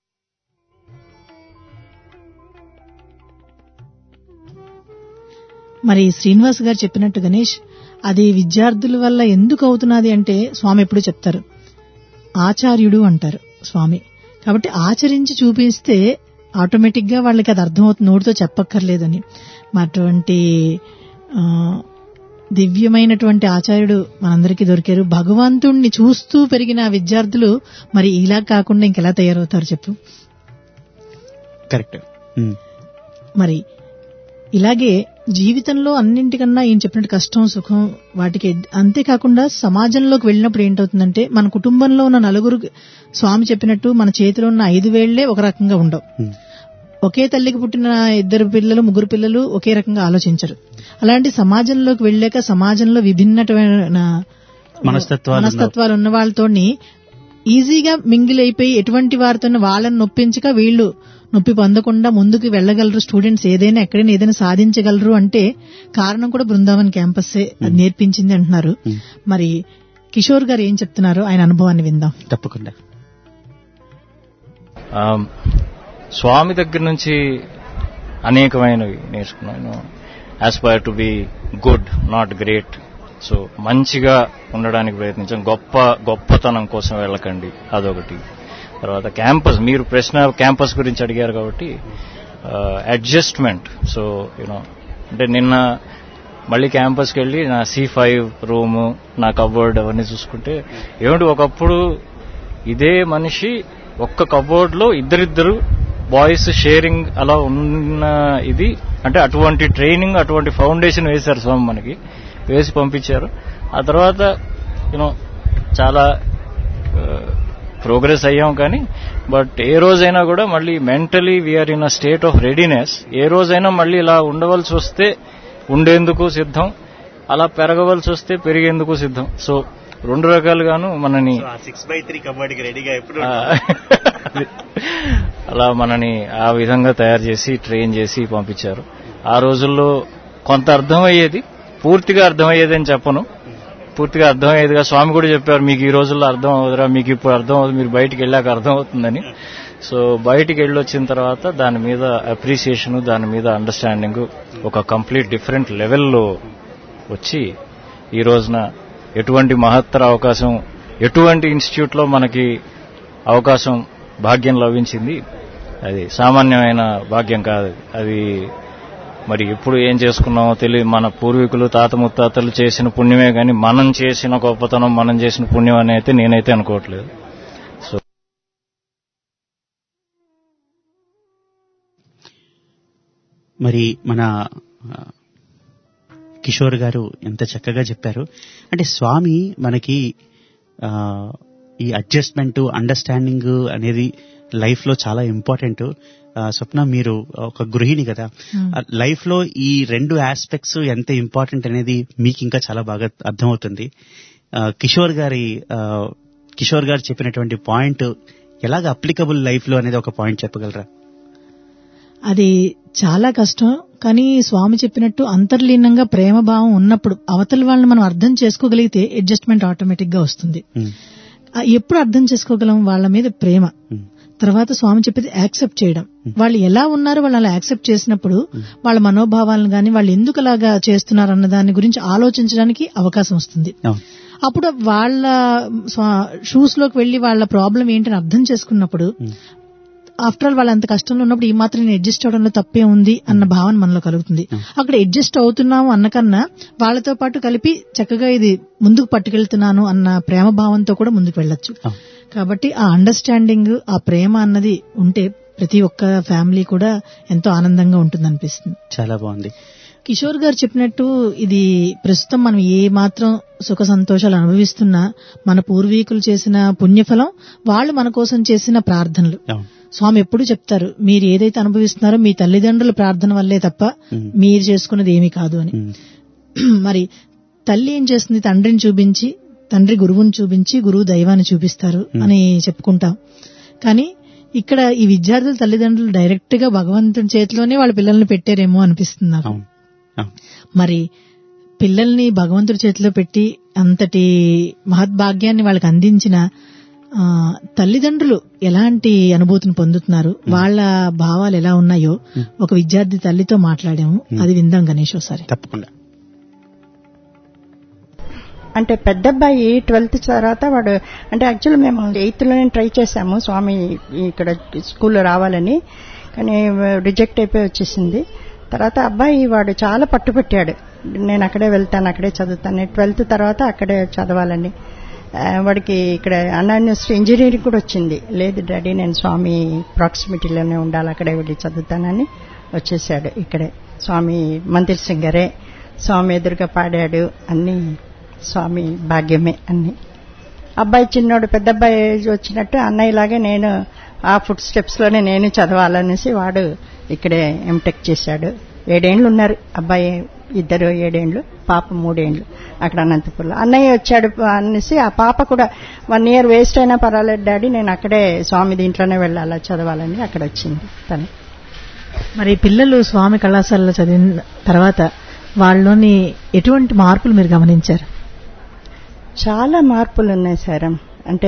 మరి శ్రీనివాస్ గారు చెప్పినట్టు గణేష్ అది విద్యార్థుల వల్ల ఎందుకు అవుతున్నది అంటే స్వామి ఎప్పుడు చెప్తారు ఆచార్యుడు అంటారు స్వామి కాబట్టి ఆచరించి చూపిస్తే ఆటోమేటిక్ గా వాళ్ళకి అది అర్థమవుతుంది నోటితో చెప్పక్కర్లేదని మరి అటువంటి ఆ, దివ్యమైనటువంటి ఆచార్యుడు మనందరికీ దొరికారు భగవంతుణ్ణి చూస్తూ పెరిగిన ఆ విద్యార్థులు మరి ఇలా కాకుండా ఇంకెలా తయారవుతారు చెప్పు కరెక్ట్ మరి ఇలాగే జీవితంలో అన్నింటికన్నా ఏం చెప్పినట్టు కష్టం సుఖం వాటికి అంతేకాకుండా సమాజంలోకి వెళ్ళినప్పుడు ఏంటవుతుందంటే మన కుటుంబంలో ఉన్న నలుగురు స్వామి చెప్పినట్టు మన చేతిలో ఉన్న ఐదు వేళ్లే ఒక రకంగా ఉండవు ఒకే తల్లికి పుట్టిన ఇద్దరు పిల్లలు ముగ్గురు పిల్లలు ఒకే రకంగా ఆలోచించరు అలాంటి సమాజంలోకి వెళ్ళాక సమాజంలో విభిన్నమైన మనస్తత్వాలు ఉన్న- మనస్తత్వాలు ఉన్న వాళ్ళతోని ఈజీగా మింగిల్ అయిపోయి ఎటువంటి వారితో వాళ్ళని నొప్పించక వీళ్ళు నొప్పి పొందకుండా ముందుకు వెళ్ళగలరు స్టూడెంట్స్ ఏదైనా ఎక్కడైనా ఏదైనా సాధించగలరు అంటే కారణం కూడా బృందావన్ క్యాంపస్సే అది నేర్పించింది అంటున్నారు మరి కిషోర్ గారు ఏం చెప్తున్నారో ఆయన అనుభవాన్ని విందాం తప్పకుండా ఆమ్, స్వామి దగ్గర నుంచి అనేకమైనవి నేర్చుకున్నాను aspire to be good not great so మంచిగా ఉండడానికి ప్రయత్నించాం గొప్ప గొప్పతనం కోసం వెళ్ళకండి అదొకటి తర్వాత క్యాంపస్ మీరు ప్రశ్న క్యాంపస్ గురించి అడిగారు కాబట్టి అడ్జస్ట్మెంట్ సో యూనో అంటే నిన్న మళ్ళీ క్యాంపస్కి వెళ్ళి నా సి ఫైవ్ రూము నా కబోర్డ్ అవన్నీ చూసుకుంటే ఏమిటి ఒకప్పుడు ఇదే మనిషి ఒక్క కబోర్డ్ లో ఇద్దరిద్దరు బాయ్స్ షేరింగ్ అలా ఉన్న ఇది అంటే అటువంటి ట్రైనింగ్ అటువంటి ఫౌండేషన్ వేశారు స్వామి మనకి వేసి పంపించారు ఆ తర్వాత యూనో చాలా ప్రోగ్రెస్ అయ్యాం కానీ బట్ ఏ రోజైనా కూడా మళ్ళీ mentally we're in a state of readiness ఏ రోజైనా మళ్ళీ ఇలా ఉండవలసి వస్తే ఉండేందుకు సిద్ధం అలా పెరగవలసి వస్తే పెరిగేందుకు సిద్ధం సో రెండు రకాలుగాను మనని సిక్స్ బై త్రీ కబడ్డీకి రెడీగా ఎప్పుడు ఆ, అలా మనని ఆ విధంగా తయారు చేసి ట్రైన్ చేసి పంపించారు ఆ రోజుల్లో కొంత అర్థమయ్యేది పూర్తిగా అర్థమయ్యేది అని చెప్పను పూర్తిగా అర్థమయ్యేదిగా స్వామి కూడా చెప్పారు మీకు ఈ రోజుల్లో అర్థం అవుతురా మీకు ఇప్పుడు అర్థం అవుతుంది మీరు బయటికి వెళ్ళాక అర్థం అవుతుందని సో బయటికి వెళ్ళి వచ్చిన తర్వాత దాని మీద అప్రిసియేషన్ దాని మీద అండర్స్టాండింగ్ ఒక కంప్లీట్ డిఫరెంట్ లెవెల్లో వచ్చి ఈ రోజున ఎటువంటి మహత్తర అవకాశం ఎటువంటి ఇన్స్టిట్యూట్ లో మనకి అవకాశం భాగ్యం లభించింది అది సామాన్యమైన భాగ్యం కాదు అది మరి ఎప్పుడు ఏం చేసుకున్నామో తెలియదు మన పూర్వీకులు తాత ముత్తాతలు చేసిన పుణ్యమే కానీ మనం చేసిన గొప్పతనం మనం చేసిన పుణ్యం అని అయితే నేనైతే అనుకోవట్లేదు సో మరి మన ఆ, కిషోర్ గారు ఎంత చక్కగా చెప్పారు అంటే స్వామి మనకి ఆ, ఈ అడ్జస్ట్మెంట్ అండర్స్టాండింగ్ అనేది లైఫ్ లో చాలా ఇంపార్టెంట్ స్వప్న మీరు ఒక గృహిణి కదా లైఫ్ లో ఈ రెండు ఆస్పెక్ట్స్ ఎంత ఇంపార్టెంట్ అనేది మీకు ఇంకా చాలా బాగా అర్థమవుతుంది ఆ, కిషోర్ గారి ఆ, కిషోర్ గారు చెప్పినటువంటి పాయింట్ ఎలాగ అప్లికబుల్ లైఫ్ లో అనేది ఒక పాయింట్ చెప్పగలరా అది చాలా కష్టం కానీ స్వామి చెప్పినట్టు అంతర్లీనంగా ప్రేమ భావం ఉన్నప్పుడు అవతల వాళ్ళని మనం అర్థం చేసుకోగలిగితే అడ్జస్ట్మెంట్ ఆటోమేటిక్ గా వస్తుంది ఉమ్, ఆ, ఎప్పుడు అర్థం చేసుకోగలం వాళ్ళ మీద ప్రేమ ఉమ్, తర్వాత స్వామి చెప్పేది యాక్సెప్ట్ చేయడం వాళ్ళు ఎలా ఉన్నారో వాళ్ళు అలా యాక్సెప్ట్ చేసినప్పుడు వాళ్ళ మనోభావాలను గాని వాళ్ళు ఎందుకు అలాగా చేస్తున్నారు అన్న దాని గురించి ఆలోచించడానికి అవకాశం వస్తుంది అవును అప్పుడు వాళ్ళ షూస్ లోకి వెళ్లి వాళ్ళ ప్రాబ్లం ఏంటని అర్థం చేసుకున్నప్పుడు ఆఫ్టర్ ఆల్ వాళ్ళు అంత కష్టంలో ఉన్నప్పుడు ఈ మాత్రం నేను అడ్జస్ట్ అవడంలో తప్పే ఉంది అన్న భావన మనలో కలుగుతుంది అక్కడ అడ్జస్ట్ అవుతున్నాము అన్నకన్నా వాళ్ళతో పాటు కలిపి చక్కగా ఇది ముందుకు పట్టుకెళ్తున్నాను అన్న ప్రేమ భావంతో కూడా ముందుకు వెళ్ళొచ్చు అవును. కాబట్టి ఆ అండర్స్టాండింగ్ ఆ ప్రేమ అన్నది ఉంటే ప్రతి ఒక్క ఫ్యామిలీ కూడా ఎంతో ఆనందంగా ఉంటుంది అనిపిస్తుంది చాలా బాగుంది కిషోర్ గారు చెప్పినట్టు ఇది ప్రస్తుతం మనం ఏ మాత్రం సుఖ సంతోషాలు అనుభవిస్తున్నా మన పూర్వీకులు చేసిన పుణ్యఫలం వాళ్ళు మన కోసం చేసిన ప్రార్థనలు అవును స్వామి ఎప్పుడు చెప్తారు మీరు ఏదైతే అనుభవిస్తున్నారో మీ తల్లిదండ్రుల ప్రార్థన వల్లే తప్ప ఉమ్. మీరు చేసుకున్నది ఏమీ కాదు అని ఉమ్, మరి తల్లి ఏం చేస్తుంది తండ్రిని చూపించి తండ్రి గురువుని చూపించి గురువు దైవాన్ని చూపిస్తారు అని చెప్పుకుంటాం కానీ ఇక్కడ ఈ విద్యార్థుల తల్లిదండ్రులు డైరెక్ట్ గా భగవంతుడి చేతిలోనే వాళ్ళ పిల్లల్ని పెట్టారేమో అనిపిస్తుంది నాకు అవును అవును మరి పిల్లల్ని భగవంతుడి చేతిలో పెట్టి అంతటి మహద్భాగ్యాన్ని వాళ్ళకి అందించిన ఆ, తల్లిదండ్రులు ఎలాంటి అనుభూతిని పొందుతున్నారు వాళ్ళ భావాలు ఎలా ఉన్నాయో ఒక విద్యార్థి తల్లితో మాట్లాడాము అది విందాం గణేష్ ఒకసారి తప్పకుండా అంటే పెద్ద అబ్బాయి ట్వెల్త్ తర్వాత వాడు అంటే యాక్చువల్ మేము ఎయిత్ లోనే ట్రై చేశాము స్వామి ఇక్కడ స్కూల్లో రావాలని కానీ రిజెక్ట్ అయిపోయి వచ్చేసింది తర్వాత అబ్బాయి వాడు చాలా పట్టుపట్టాడు నేను అక్కడే వెళ్తాను అక్కడే చదువుతాను ట్వెల్త్ తర్వాత అక్కడే చదవాలని ఆ, వాడికి ఇక్కడ అన్నా యూనివర్సిటీ ఇంజనీరింగ్ కూడా వచ్చింది లేదు డాడీ నేను స్వామి ప్రాక్సిమిటీలోనే ఉండాలి అక్కడే వెళ్ళి చదువుతానని వచ్చేసాడు ఇక్కడే స్వామి మందిర్ సింగరే స్వామి ఎదురుగా పాడాడు అన్ని స్వామి భాగ్యమే అన్ని అబ్బాయి చిన్నోడు పెద్ద అబ్బాయి ఏజ్ వచ్చినట్టు అన్నయ్యలాగే నేను ఆ ఫుడ్ స్టెప్స్ లోనే నేను చదవాలనేసి వాడు ఇక్కడే ఎంటెక్ చేశాడు ఏడేండ్లు ఉన్నారు అబ్బాయి ఇద్దరు ఏడేండ్లు పాప మూడేండ్లు అక్కడ అనంతపురంలో అన్నయ్య వచ్చాడు అనేసి ఆ పాప కూడా వన్ ఇయర్ వేస్ట్ అయినా పర్వాలేదు డాడీ నేను అక్కడే స్వామి దీంట్లోనే వెళ్ళాలా చదవాలని అక్కడ వచ్చింది తను మరి పిల్లలు స్వామి కళాశాలలో చదివిన తర్వాత వాళ్ళలోని ఎటువంటి మార్పులు మీరు గమనించారు చాలా మార్పులు ఉన్నాయి సార్ అంటే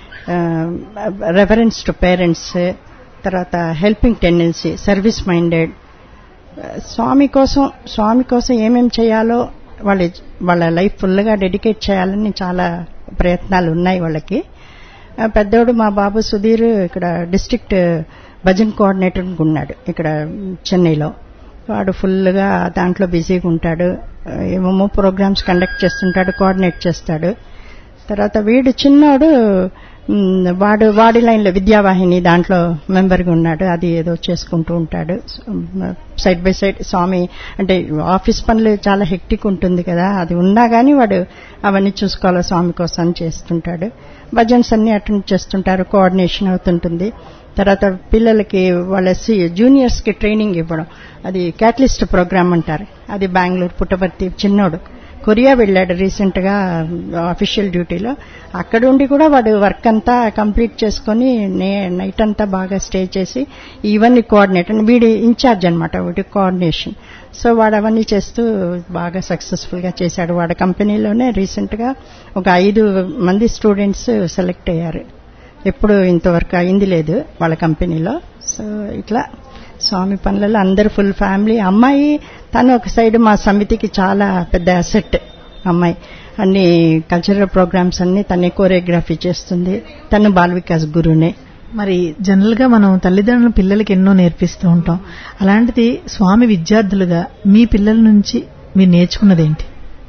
రెఫరెన్స్ టు పేరెంట్స్ తర్వాత helping tendency service minded Swami కోసం స్వామి కోసం ఏమేం చేయాలో వాళ్ళ వాళ్ళ లైఫ్ ఫుల్గా డెడికేట్ చేయాలని చాలా ప్రయత్నాలు ఉన్నాయి వాళ్ళకి ఆ, పెద్దోడు మా బాబు సుధీర్ ఇక్కడ డిస్ట్రిక్ట్ భజన్ కోఆర్డినేటర్ ఉన్నాడు ఇక్కడ చెన్నైలో వాడు ఫుల్గా దాంట్లో బిజీగా ఉంటాడు ఆ, ఏమేమో ప్రోగ్రామ్స్ కండక్ట్ చేస్తుంటాడు కోఆర్డినేట్ చేస్తాడు తర్వాత వీడు చిన్నోడు మ్, వాడు వాడి లైన్లో విద్యావాహిని దాంట్లో మెంబర్గా ఉన్నాడు అది ఏదో చేసుకుంటూ ఉంటాడు సైడ్ బై సైడ్ స్వామి అంటే ఆఫీస్ పనులు చాలా హెక్టిక్ ఉంటుంది కదా అది ఉన్నా కానీ వాడు అవన్నీ చూసుకోవాలి స్వామి కోసం అని చేస్తుంటాడు భజన్స్ అన్ని అటెండ్ చేస్తుంటారు కోఆర్డినేషన్ అవుతుంటుంది తర్వాత పిల్లలకి వాళ్ళ జూనియర్స్ కి ట్రైనింగ్ ఇవ్వడం అది క్యాటలిస్ట్ ప్రోగ్రామ్ అంటారు అది బెంగళూరు పుట్టపర్తి చిన్నోడు కొరియా వెళ్ళాడు రీసెంట్ గా అఫీషియల్ డ్యూటీలో అక్కడ ఉండి కూడా వాడు వర్క్ అంతా కంప్లీట్ చేసుకుని నైట్ అంతా బాగా స్టే చేసి ఇవన్నీ కోఆర్డినేట్ అండ్ వీడి ఇన్ఛార్జ్ అనమాట వీడి కోఆర్డినేషన్ సో వాడు అవన్నీ చేస్తూ బాగా సక్సెస్ఫుల్ గా చేశాడు వాడి కంపెనీలోనే రీసెంట్ గా ఒక ఐదు మంది స్టూడెంట్స్ సెలెక్ట్ అయ్యారు ఎప్పుడు ఇంతవరకు అయింది లేదు వాళ్ళ కంపెనీలో సో ఇట్లా స్వామి పనులలో అందరు ఫుల్ ఫ్యామిలీ అమ్మాయి తను ఒక సైడ్ మా సమితికి చాలా పెద్ద అసెట్ అమ్మాయి అన్ని కల్చరల్ ప్రోగ్రామ్స్ అన్ని తనే కోరియోగ్రఫీ చేస్తుంది తను బాల్ వికాస్ గురునే మరి జనరల్ గా మనం తల్లిదండ్రులు పిల్లలకి ఎన్నో నేర్పిస్తూ ఉంటాం అలాంటిది స్వామి విద్యార్థులుగా మీ పిల్లల నుంచి మీరు నేర్చుకున్నదేంటి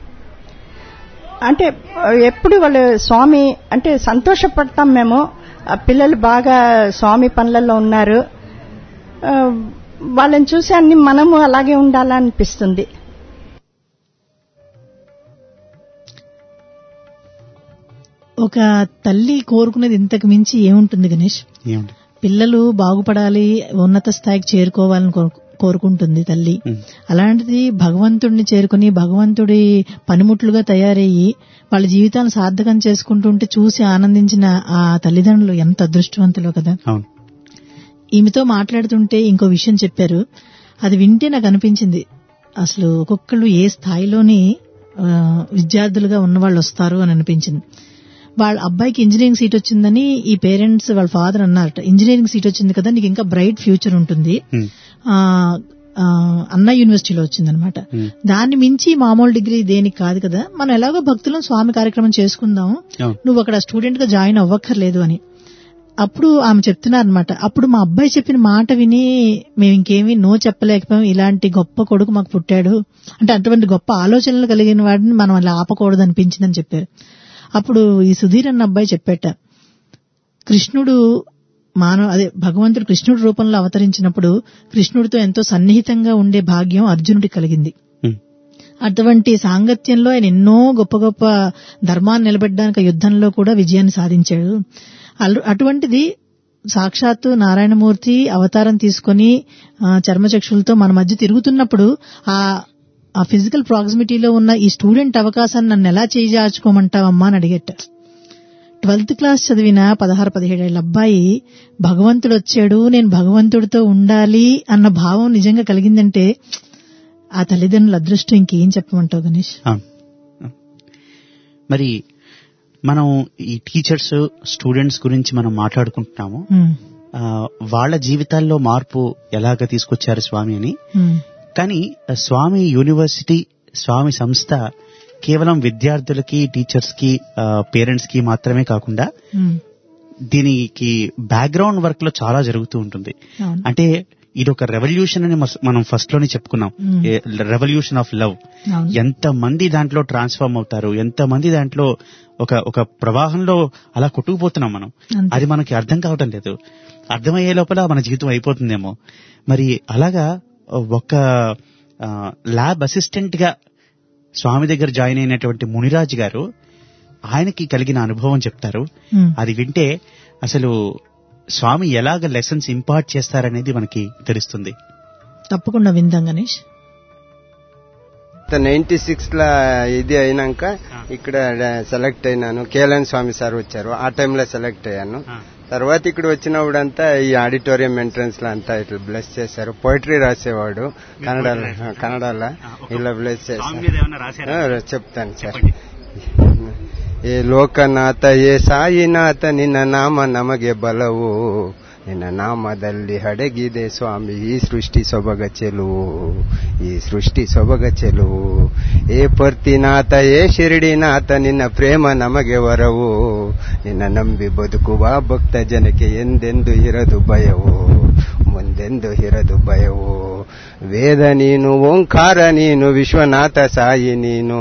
అంటే ఎప్పుడు వాళ్ళు స్వామి అంటే సంతోషపడతాం మేము ఆ పిల్లలు బాగా స్వామి పనులలో ఉన్నారు ఆ, వాళ్ళని చూసి అన్ని మనము అలాగే ఉండాలా అనిపిస్తుంది ఒక తల్లి కోరుకునేది ఇంతకు మించి ఏముంటుంది గణేష్ ఏమండి పిల్లలు బాగుపడాలి ఉన్నత స్థాయికి చేరుకోవాలని కోరు- కోరుకుంటుంది తల్లి ఉమ్. అలాంటిది భగవంతుడిని చేరుకుని భగవంతుడి పనిముట్లుగా తయారయ్యి వాళ్ళ జీవితాలను సార్థకం చేసుకుంటుంటే చూసి ఆనందించిన ఆ తల్లిదండ్రులు ఎంత అదృష్టవంతులో కదా అవును ఈమెతో మాట్లాడుతుంటే ఇంకో విషయం చెప్పారు అది వింటే నాకు అనిపించింది అసలు ఒక్కొక్కళ్ళు ఏ స్థాయిలోని ఆ, విద్యార్థులుగా ఉన్న వాళ్ళు వస్తారు అని అనిపించింది వాళ్ళ అబ్బాయికి ఇంజనీరింగ్ సీట్ వచ్చిందని ఈ పేరెంట్స్ వాళ్ళ ఫాదర్ అన్నారట ఇంజనీరింగ్ సీట్ వచ్చింది కదా నీకు ఇంకా బ్రైట్ ఫ్యూచర్ ఉంటుంది ఉమ్. ఆ, ఆ, అన్నా యూనివర్సిటీలో వచ్చిందనమాట ఉమ్. దాన్ని మించి మామూలు డిగ్రీ దేనికి కాదు కదా మనం ఎలాగో భక్తులను స్వామి కార్యక్రమం చేసుకుందాం అవును నువ్వు అక్కడ స్టూడెంట్ గా జాయిన్ అవ్వక్కర్లేదు అని అప్పుడు ఆమె చెప్తున్నారనమాట అప్పుడు మా అబ్బాయి చెప్పిన మాట విని మేము ఇంకేమీ నో చెప్పలేకపోయాం ఇలాంటి గొప్ప కొడుకు మాకు పుట్టాడు అంటే అటువంటి గొప్ప ఆలోచనలు కలిగిన వాడిని మనం అలా ఆపకూడదు అనిపించిందని చెప్పారు అప్పుడు ఈ సుధీర్ అన్న అబ్బాయి చెప్పేట కృష్ణుడు మానవ అదే భగవంతుడు కృష్ణుడి రూపంలో అవతరించినప్పుడు కృష్ణుడితో ఎంతో సన్నిహితంగా ఉండే భాగ్యం అర్జునుడికి కలిగింది ఉమ్. అటువంటి సాంగత్యంలో ఆయన ఎన్నో గొప్ప గొప్ప ధర్మాన్ని నిలబెట్టడానికి ఆ యుద్ధంలో కూడా విజయాన్ని సాధించాడు అల్- అటువంటిది సాక్షాత్తు నారాయణమూర్తి అవతారం తీసుకొని ఆ, చర్మచక్షులతో మన మధ్య తిరుగుతున్నప్పుడు ఆ ఆ ఫిజికల్ ప్రాక్సిమిటీలో ఉన్న ఈ స్టూడెంట్ అవకాశాన్ని నన్ను ఎలా చేజార్చుకోమంటావమ్మా అని అడిగట ట్వెల్త్ క్లాస్ చదివిన పదహారు పదిహేడేళ్ల అబ్బాయి భగవంతుడు వచ్చాడు నేను భగవంతుడితో ఉండాలి అన్న భావం నిజంగా కలిగిందంటే ఆ తల్లిదండ్రుల అదృష్టం ఇంకేం చెప్పమంటావు గణేష్ అవును. మరి మనం ఈ టీచర్స్ స్టూడెంట్స్ గురించి మనం మాట్లాడుకుంటున్నాము ఉమ్, ఆ, వాళ్ళ జీవితాల్లో మార్పు ఎలాగ తీసుకొచ్చారు స్వామి అని ఉమ్, కానీ ఆ, స్వామి యూనివర్సిటీ స్వామి సంస్థ కేవలం విద్యార్థులకి టీచర్స్ కి పేరెంట్స్ కి మాత్రమే కాకుండా ఉమ్, దీనికి బ్యాక్గ్రౌండ్ వర్క్ లో చాలా జరుగుతూ ఉంటుంది అవును. అంటే ఇది ఒక రెవల్యూషన్ అని మస్- మనం ఫస్ట్ లోనే చెప్పుకున్నాం రెవల్యూషన్ ఆఫ్ లవ్ అవును. ఎంత మంది దాంట్లో ట్రాన్స్ఫార్మ్ అవుతారు ఎంత మంది దాంట్లో ఒక ఒక ప్రవాహంలో అలా కొట్టుకుపోతున్నాం మనం అంతే. అది మనకి అర్థం కావటం లేదు అర్థమయ్యే లోపల మన జీవితం అయిపోతుందేమో మరి అలాగా ఒక ల్యాబ్ అసిస్టెంట్ గా స్వామి దగ్గర జాయిన్ అయినటువంటి మునిరాజ్ గారు ఆయనకి కలిగిన అనుభవం చెప్తారు ఉమ్. అది వింటే అసలు స్వామి ఎలాగ లెసన్స్ ఇంపార్ట్ చేస్తారనేది మనకి తెలుస్తుంది తప్పకుండా విందాం గణేష్ నైన్టీ సిక్స్ లా ఇది అయినాక ఇక్కడ సెలెక్ట్ అయినాను కేలన్ స్వామి సార్ వచ్చారు ఆ టైంలో సెలెక్ట్ అయ్యాను తర్వాత ఇక్కడ వచ్చినప్పుడంతా ఈ ఆడిటోరియం ఎంట్రన్స్ లో అంతా ఇట్లా బ్లెస్ చేశారు పోయిటరీ రాసేవాడు కన్నడలో కన్నడలో ఇలా బ్లెస్ చేశారు ఆ, చెప్తాను సార్ ఏ ಲೋಕನಾಥ ಏ ಸಾಯಿನಾಥ ನಿನ್ನ ನಾಮ ನಮಗೆ ಬಲವು ನಿನ್ನ ನಾಮದಲ್ಲಿ ಹಡಗಿದೆ ಸ್ವಾಮಿ ಈ ಸೃಷ್ಟಿ ಸೊಬಗ ಚೆಲುವು ಈ ಸೃಷ್ಟಿ ಸೊಬಗ ಚೆಲುವು ಏ ಪರ್ತಿನಾಥ ಏ ಶಿರಡಿನಾಥ ನಿನ್ನ ಪ್ರೇಮ ನಮಗೆ ವರವು ನಿನ್ನ ನಂಬಿ ಬದುಕುವ ಭಕ್ತ ಜನಕ್ಕೆ ಎಂದೆಂದು ಇರದು ಭಯವು ಮುಂದೆಂದು ಇರದು ಭಯವು ವೇದ ನೀನು ಓಂಕಾರ ನೀನು ವಿಶ್ವನಾಥ ಸಾಯಿ ನೀನು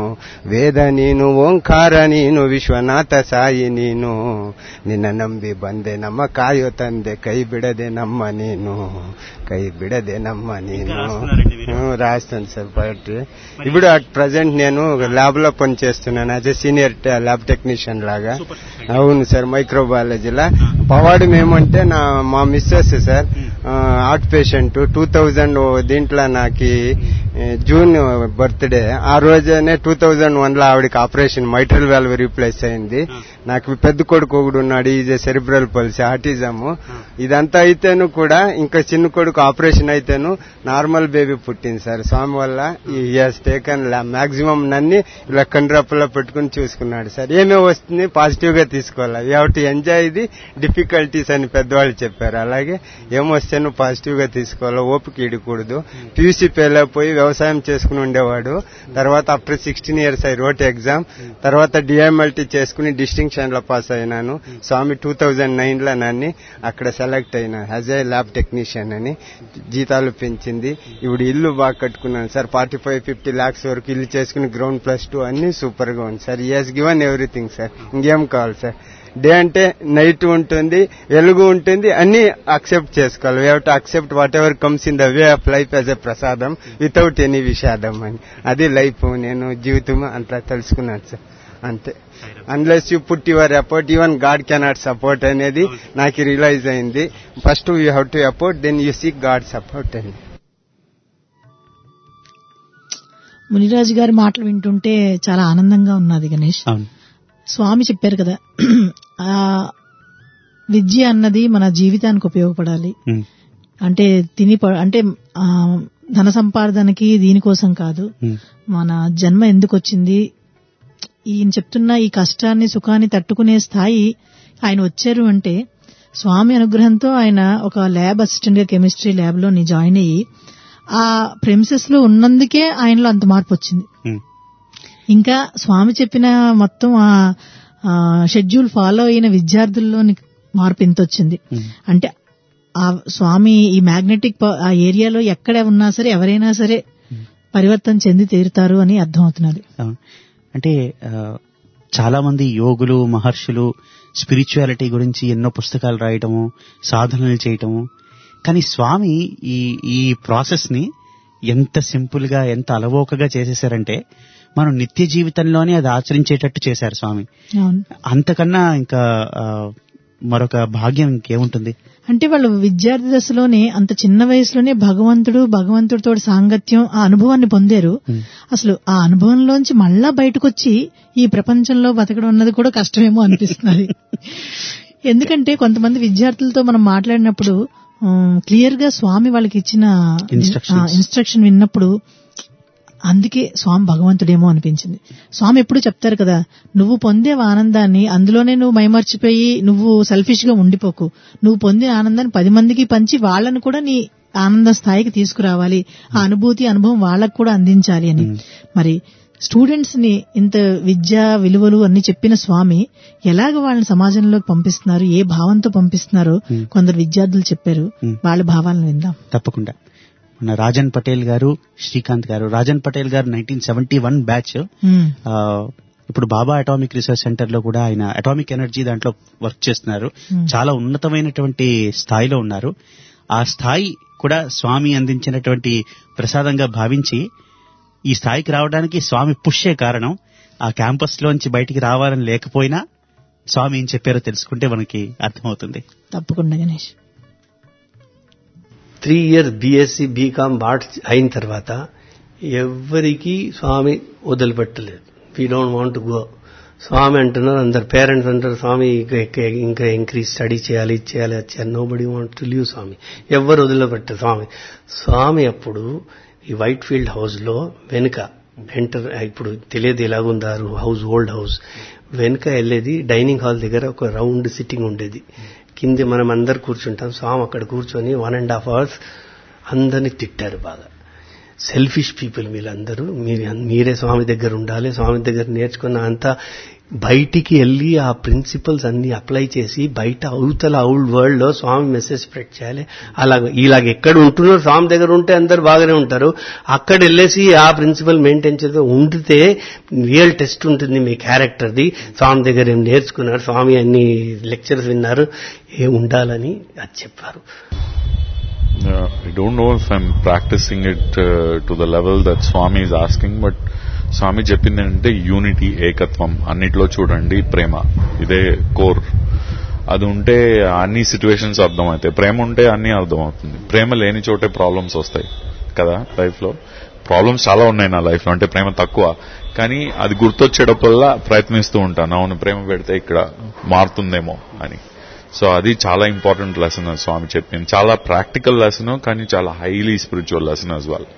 ವೇದ ನೀನು ಓಂಕಾರ ನೀನು ವಿಶ್ವನಾಥ ಸಾಯಿ ನೀನು ನಿನ್ನ ನಂಬಿ ಬಂದೆ ನಮ್ಮ ಕಾಯೋ ತಂದೆ ಕೈ ಬಿಡದೆ ನಮ್ಮ ನೀನು కై బిడదే నమ్మ నేను ఉమ్, రాస్తాను సార్ పోయిటరీ ఇప్పుడు అట్ ప్రజెంట్ నేను ల్యాబ్ లో పనిచేస్తున్నాను as a senior lab technician లాగా అవును సార్ మైక్రోబయాలజీలా పవాడం ఏమంటే నా మా Mrs sir heart patient two thousand దీంట్లో నాకు జూన్ బర్త్డే ఆ రోజనే టూ థౌజండ్ వన్ లో ఆవిడకి ఆపరేషన్ మైట్రల్ వాల్వ్ రీప్లేస్ అయింది నాకు పెద్ద కొడుకు ఒకడు ఉన్నాడు ఈజ్ సెరిబ్రల్ పల్సీ ఆటిజము ఇదంతా అయితేను కూడా ఇంకా చిన్న కొడుకు ఆపరేషన్ అయితేను నార్మల్ బేబీ పుట్టింది సార్ స్వామి వల్ల ఈ హాస్ టేకన్ మాక్సిమం నన్ని ఇలా కండ్రప్పులో పెట్టుకుని చూసుకున్నాడు సార్ ఏమే వస్తుంది పాజిటివ్ గా తీసుకోవాలి యూ టు ఎంజాయ్ ఇది డిఫికల్టీస్ అని పెద్దవాళ్ళు చెప్పారు అలాగే ఏమొస్తేను పాజిటివ్ గా తీసుకోవాలి ఓపిక ఇడకూడదు పీయూసీ ఫెయిల్ అయిపోయి వ్యవసాయం చేసుకుని ఉండేవాడు తర్వాత after sixteen years I wrote exam తర్వాత డిఎంఎల్టీ చేసుకుని డిస్టింక్షన్ లో పాస్ అయినాను స్వామి టూ థౌజండ్ నైన్ లో నన్ను అక్కడ సెలెక్ట్ అయినా యాజ్ ఏ ల్యాబ్ టెక్నీషియన్ అని జీతాలు పెంచింది ఇప్పుడు ఇల్లు బాగా కట్టుకున్నాను sir forty five fifty lakhs వరకు ఇల్లు చేసుకుని గ్రౌండ్ ప్లస్ టూ అన్ని సూపర్ గా ఉంది sir he's given everything sir ఇంకేం కావాలి సార్ డే అంటే నైట్ ఉంటుంది వెలుగు ఉంటుంది అన్ని అక్సెప్ట్ చేసుకోవాలి we to accept whatever comes in the way of life as a prasadam without any విషాదం అని అది లైఫ్ నేను జీవితం అంతా తెలుసుకున్నాను సార్ అంతే unless you put your effort even God cannot support అనేది నాకు రియలైజ్ అయింది first you have to support then you seek God support అని మునిరాజు గారి మాటలు వింటుంటే చాలా ఆనందంగా ఉన్నది గణేష్ అవును స్వామి చెప్పారు కదా ఆ విద్య అన్నది మన జీవితానికి ఉపయోగపడాలి ఉమ్, అంటే తిని ప- అంటే ఆ, ధన సంపాదనకి దీనికోసం కాదు ఉమ్, మన జన్మ ఎందుకు వచ్చింది ఈయన చెప్తున్న ఈ కష్టాన్ని సుఖాన్ని తట్టుకునే స్థాయి ఆయన వచ్చారు అంటే స్వామి అనుగ్రహంతో ఆయన ఒక ల్యాబ్ అసిస్టెంట్ గా కెమిస్ట్రీ ల్యాబ్ లో జాయిన్ అయ్యి ఆ ప్రెమిసెస్ లో ఉన్నందుకే ఆయనలో అంత మార్పు వచ్చింది ఉమ్. ఇంకా స్వామి చెప్పిన మొత్తం ఆ షెడ్యూల్ ఫాలో అయిన విద్యార్థుల్లోని మార్పు ఎంత వచ్చింది ఉమ్. అంటే ఆ స్వామి ఈ మ్యాగ్నెటిక్ ప- ఆ ఏరియాలో ఎక్కడ ఉన్నా సరే ఎవరైనా సరే పరివర్తన చెంది తీరుతారు అని అర్థమవుతున్నది అవును. అంటే ఆ, చాలా మంది యోగులు మహర్షులు స్పిరిచువాలిటీ గురించి ఎన్నో పుస్తకాలు రాయటము సాధనలు చేయటము కానీ స్వామి ఈ ఈ ప్రాసెస్ ని ఎంత సింపుల్ గా ఎంత అలవోకగా చేసేసారంటే మనం నిత్య జీవితంలోనే అది ఆచరించేటట్టు చేశారు స్వామి అవును అంతకన్నా ఇంకా ఆ, మరొక భాగ్యం ఇంకేముంటుంది అంటే వాళ్ళు విద్యార్థి దశలోనే అంత చిన్న వయసులోనే భగవంతుడు భగవంతుడితో సాంగత్యం ఆ అనుభవాన్ని పొందారు ఉమ్. అసలు ఆ అనుభవంలోంచి మళ్ళా బయటకొచ్చి ఈ ప్రపంచంలో బతకడం అన్నది కూడా కష్టమేమో అనిపిస్తున్నది ఎందుకంటే కొంతమంది విద్యార్థులతో మనం మాట్లాడినప్పుడు క్లియర్ గా స్వామి వాళ్ళకి ఇచ్చిన Instructions. ఇన్స్ట్రక్షన్ విన్నప్పుడు అందుకే స్వామి భగవంతుడేమో అనిపించింది స్వామి ఎప్పుడు చెప్తారు కదా నువ్వు పొందే ఆనందాన్ని అందులోనే నువ్వు మైమర్చిపోయి నువ్వు సెల్ఫిష్ గా ఉండిపోకు నువ్వు పొందే ఆనందాన్ని పది మందికి పంచి వాళ్ళని కూడా నీ ఆనంద స్థాయికి తీసుకురావాలి ఆ అనుభూతి అనుభవం వాళ్ళకు కూడా అందించాలి అని మరి స్టూడెంట్స్ ని ఇంత విద్య విలువలు అన్ని చెప్పిన స్వామి ఎలాగ వాళ్ళని సమాజంలోకి పంపిస్తున్నారు ఏ భావంతో పంపిస్తున్నారో కొందరు విద్యార్థులు చెప్పారు వాళ్ళ భావాలను విందాం తప్పకుండా మన రాజన్ పటేల్ గారు శ్రీకాంత్ గారు రాజన్ పటేల్ గారు నైన్టీన్ సెవెంటీ వన్ బ్యాచ్ మ్మ్. ఆ, ఇప్పుడు బాబా అటామిక్ రీసెర్చ్ సెంటర్ లో కూడా ఆయన అటామిక్ ఎనర్జీ దాంట్లో వర్క్ చేస్తున్నారు Hmm. చాలా ఉన్నతమైనటువంటి స్థాయిలో ఉన్నారు ఆ స్థాయి కూడా స్వామి అందించినటువంటి ప్రసాదంగా భావించి ఈ స్థాయికి రావడానికి స్వామి పుష్యే కారణం ఆ క్యాంపస్ లోంచి బయటికి రావాలని లేకపోయినా స్వామి ఏం చెప్పారో తెలుసుకుంటే మనకి అర్థమవుతుంది తప్పకుండా Ganesh three years BSc BCom but అయిన తర్వాత ఎవరికి స్వామి వదిలిపెట్టలేదు we don't want go Swami అంటున్నారు అందరు పేరెంట్స్ అంటారు స్వామి ఇంకా ఇంకా- ఇంకా ఇంక్రీజ్ స్టడీ చేయాలి ఇది చేయాలి అది చేయాలి నో బడి వాంట్ టు లీవ్ స్వామి ఎవరు వదిలిపెట్టారు స్వామి స్వామి అప్పుడు ఈ వైట్ ఫీల్డ్ హౌస్ లో వెనుక ఎంటర్ ఇప్పుడు తెలియదు ఎలాగుందారు హౌస్ ఓల్డ్ హౌస్ వెనుక వెళ్ళేది డైనింగ్ హాల్ దగ్గర ఒక రౌండ్ సిట్టింగ్ ఉండేది కింద మనం అందరు కూర్చుంటాం స్వామి అక్కడ కూర్చొని వన్ అండ్ హాఫ్ అవర్స్ అందరిని తిట్టారు బాగా సెల్ఫిష్ పీపుల్ వీళ్ళందరూ మీరు మీరే స్వామి దగ్గర ఉండాలి స్వామి దగ్గర నేర్చుకున్న అంతా బయటికి వెళ్ళి ఆ ప్రిన్సిపల్స్ అన్ని అప్లై చేసి బయట అవతల అవుల్డ్ వరల్డ్ లో స్వామి మెసేజ్ స్ప్రెడ్ చేయాలి అలాగ ఇలాగ ఎక్కడ ఉంటున్నారు స్వామి దగ్గర ఉంటే అందరు బాగానే ఉంటారు అక్కడ వెళ్ళేసి ఆ ప్రిన్సిపల్ మెయింటైన్ చేస్తే ఉండితే రియల్ టెస్ట్ ఉంటుంది మీ క్యారెక్టర్ది స్వామి దగ్గర ఏం నేర్చుకున్నారు స్వామి అన్ని లెక్చర్స్ విన్నారు ఏ ఉండాలని అది చెప్పారు Yeah, I don't know if I'm practicing it uh, to the level that Swami is asking, but స్వామి చెప్పింది అంటే యూనిటీ ఏకత్వం అన్నిట్లో చూడండి ప్రేమ ఇదే కోర్ అది ఉంటే అన్ని సిచ్యువేషన్స్ అర్థమవుతాయి ప్రేమ ఉంటే అన్ని అర్థమవుతుంది ప్రేమ లేని చోటే ప్రాబ్లమ్స్ వస్తాయి కదా లైఫ్ లో ప్రాబ్లమ్స్ చాలా ఉన్నాయి నా లైఫ్ లో అంటే ప్రేమ తక్కువ కానీ అది గుర్తొచ్చేటప్పుడల్లా ప్రయత్నిస్తూ ఉంటాను అవును ప్రేమ పెడితే ఇక్కడ మారుతుందేమో అని సో అది చాలా ఇంపార్టెంట్ లెసన్ స్వామి చెప్పింది చాలా ప్రాక్టికల్ లెసన్ కానీ చాలా highly spiritual lesson as well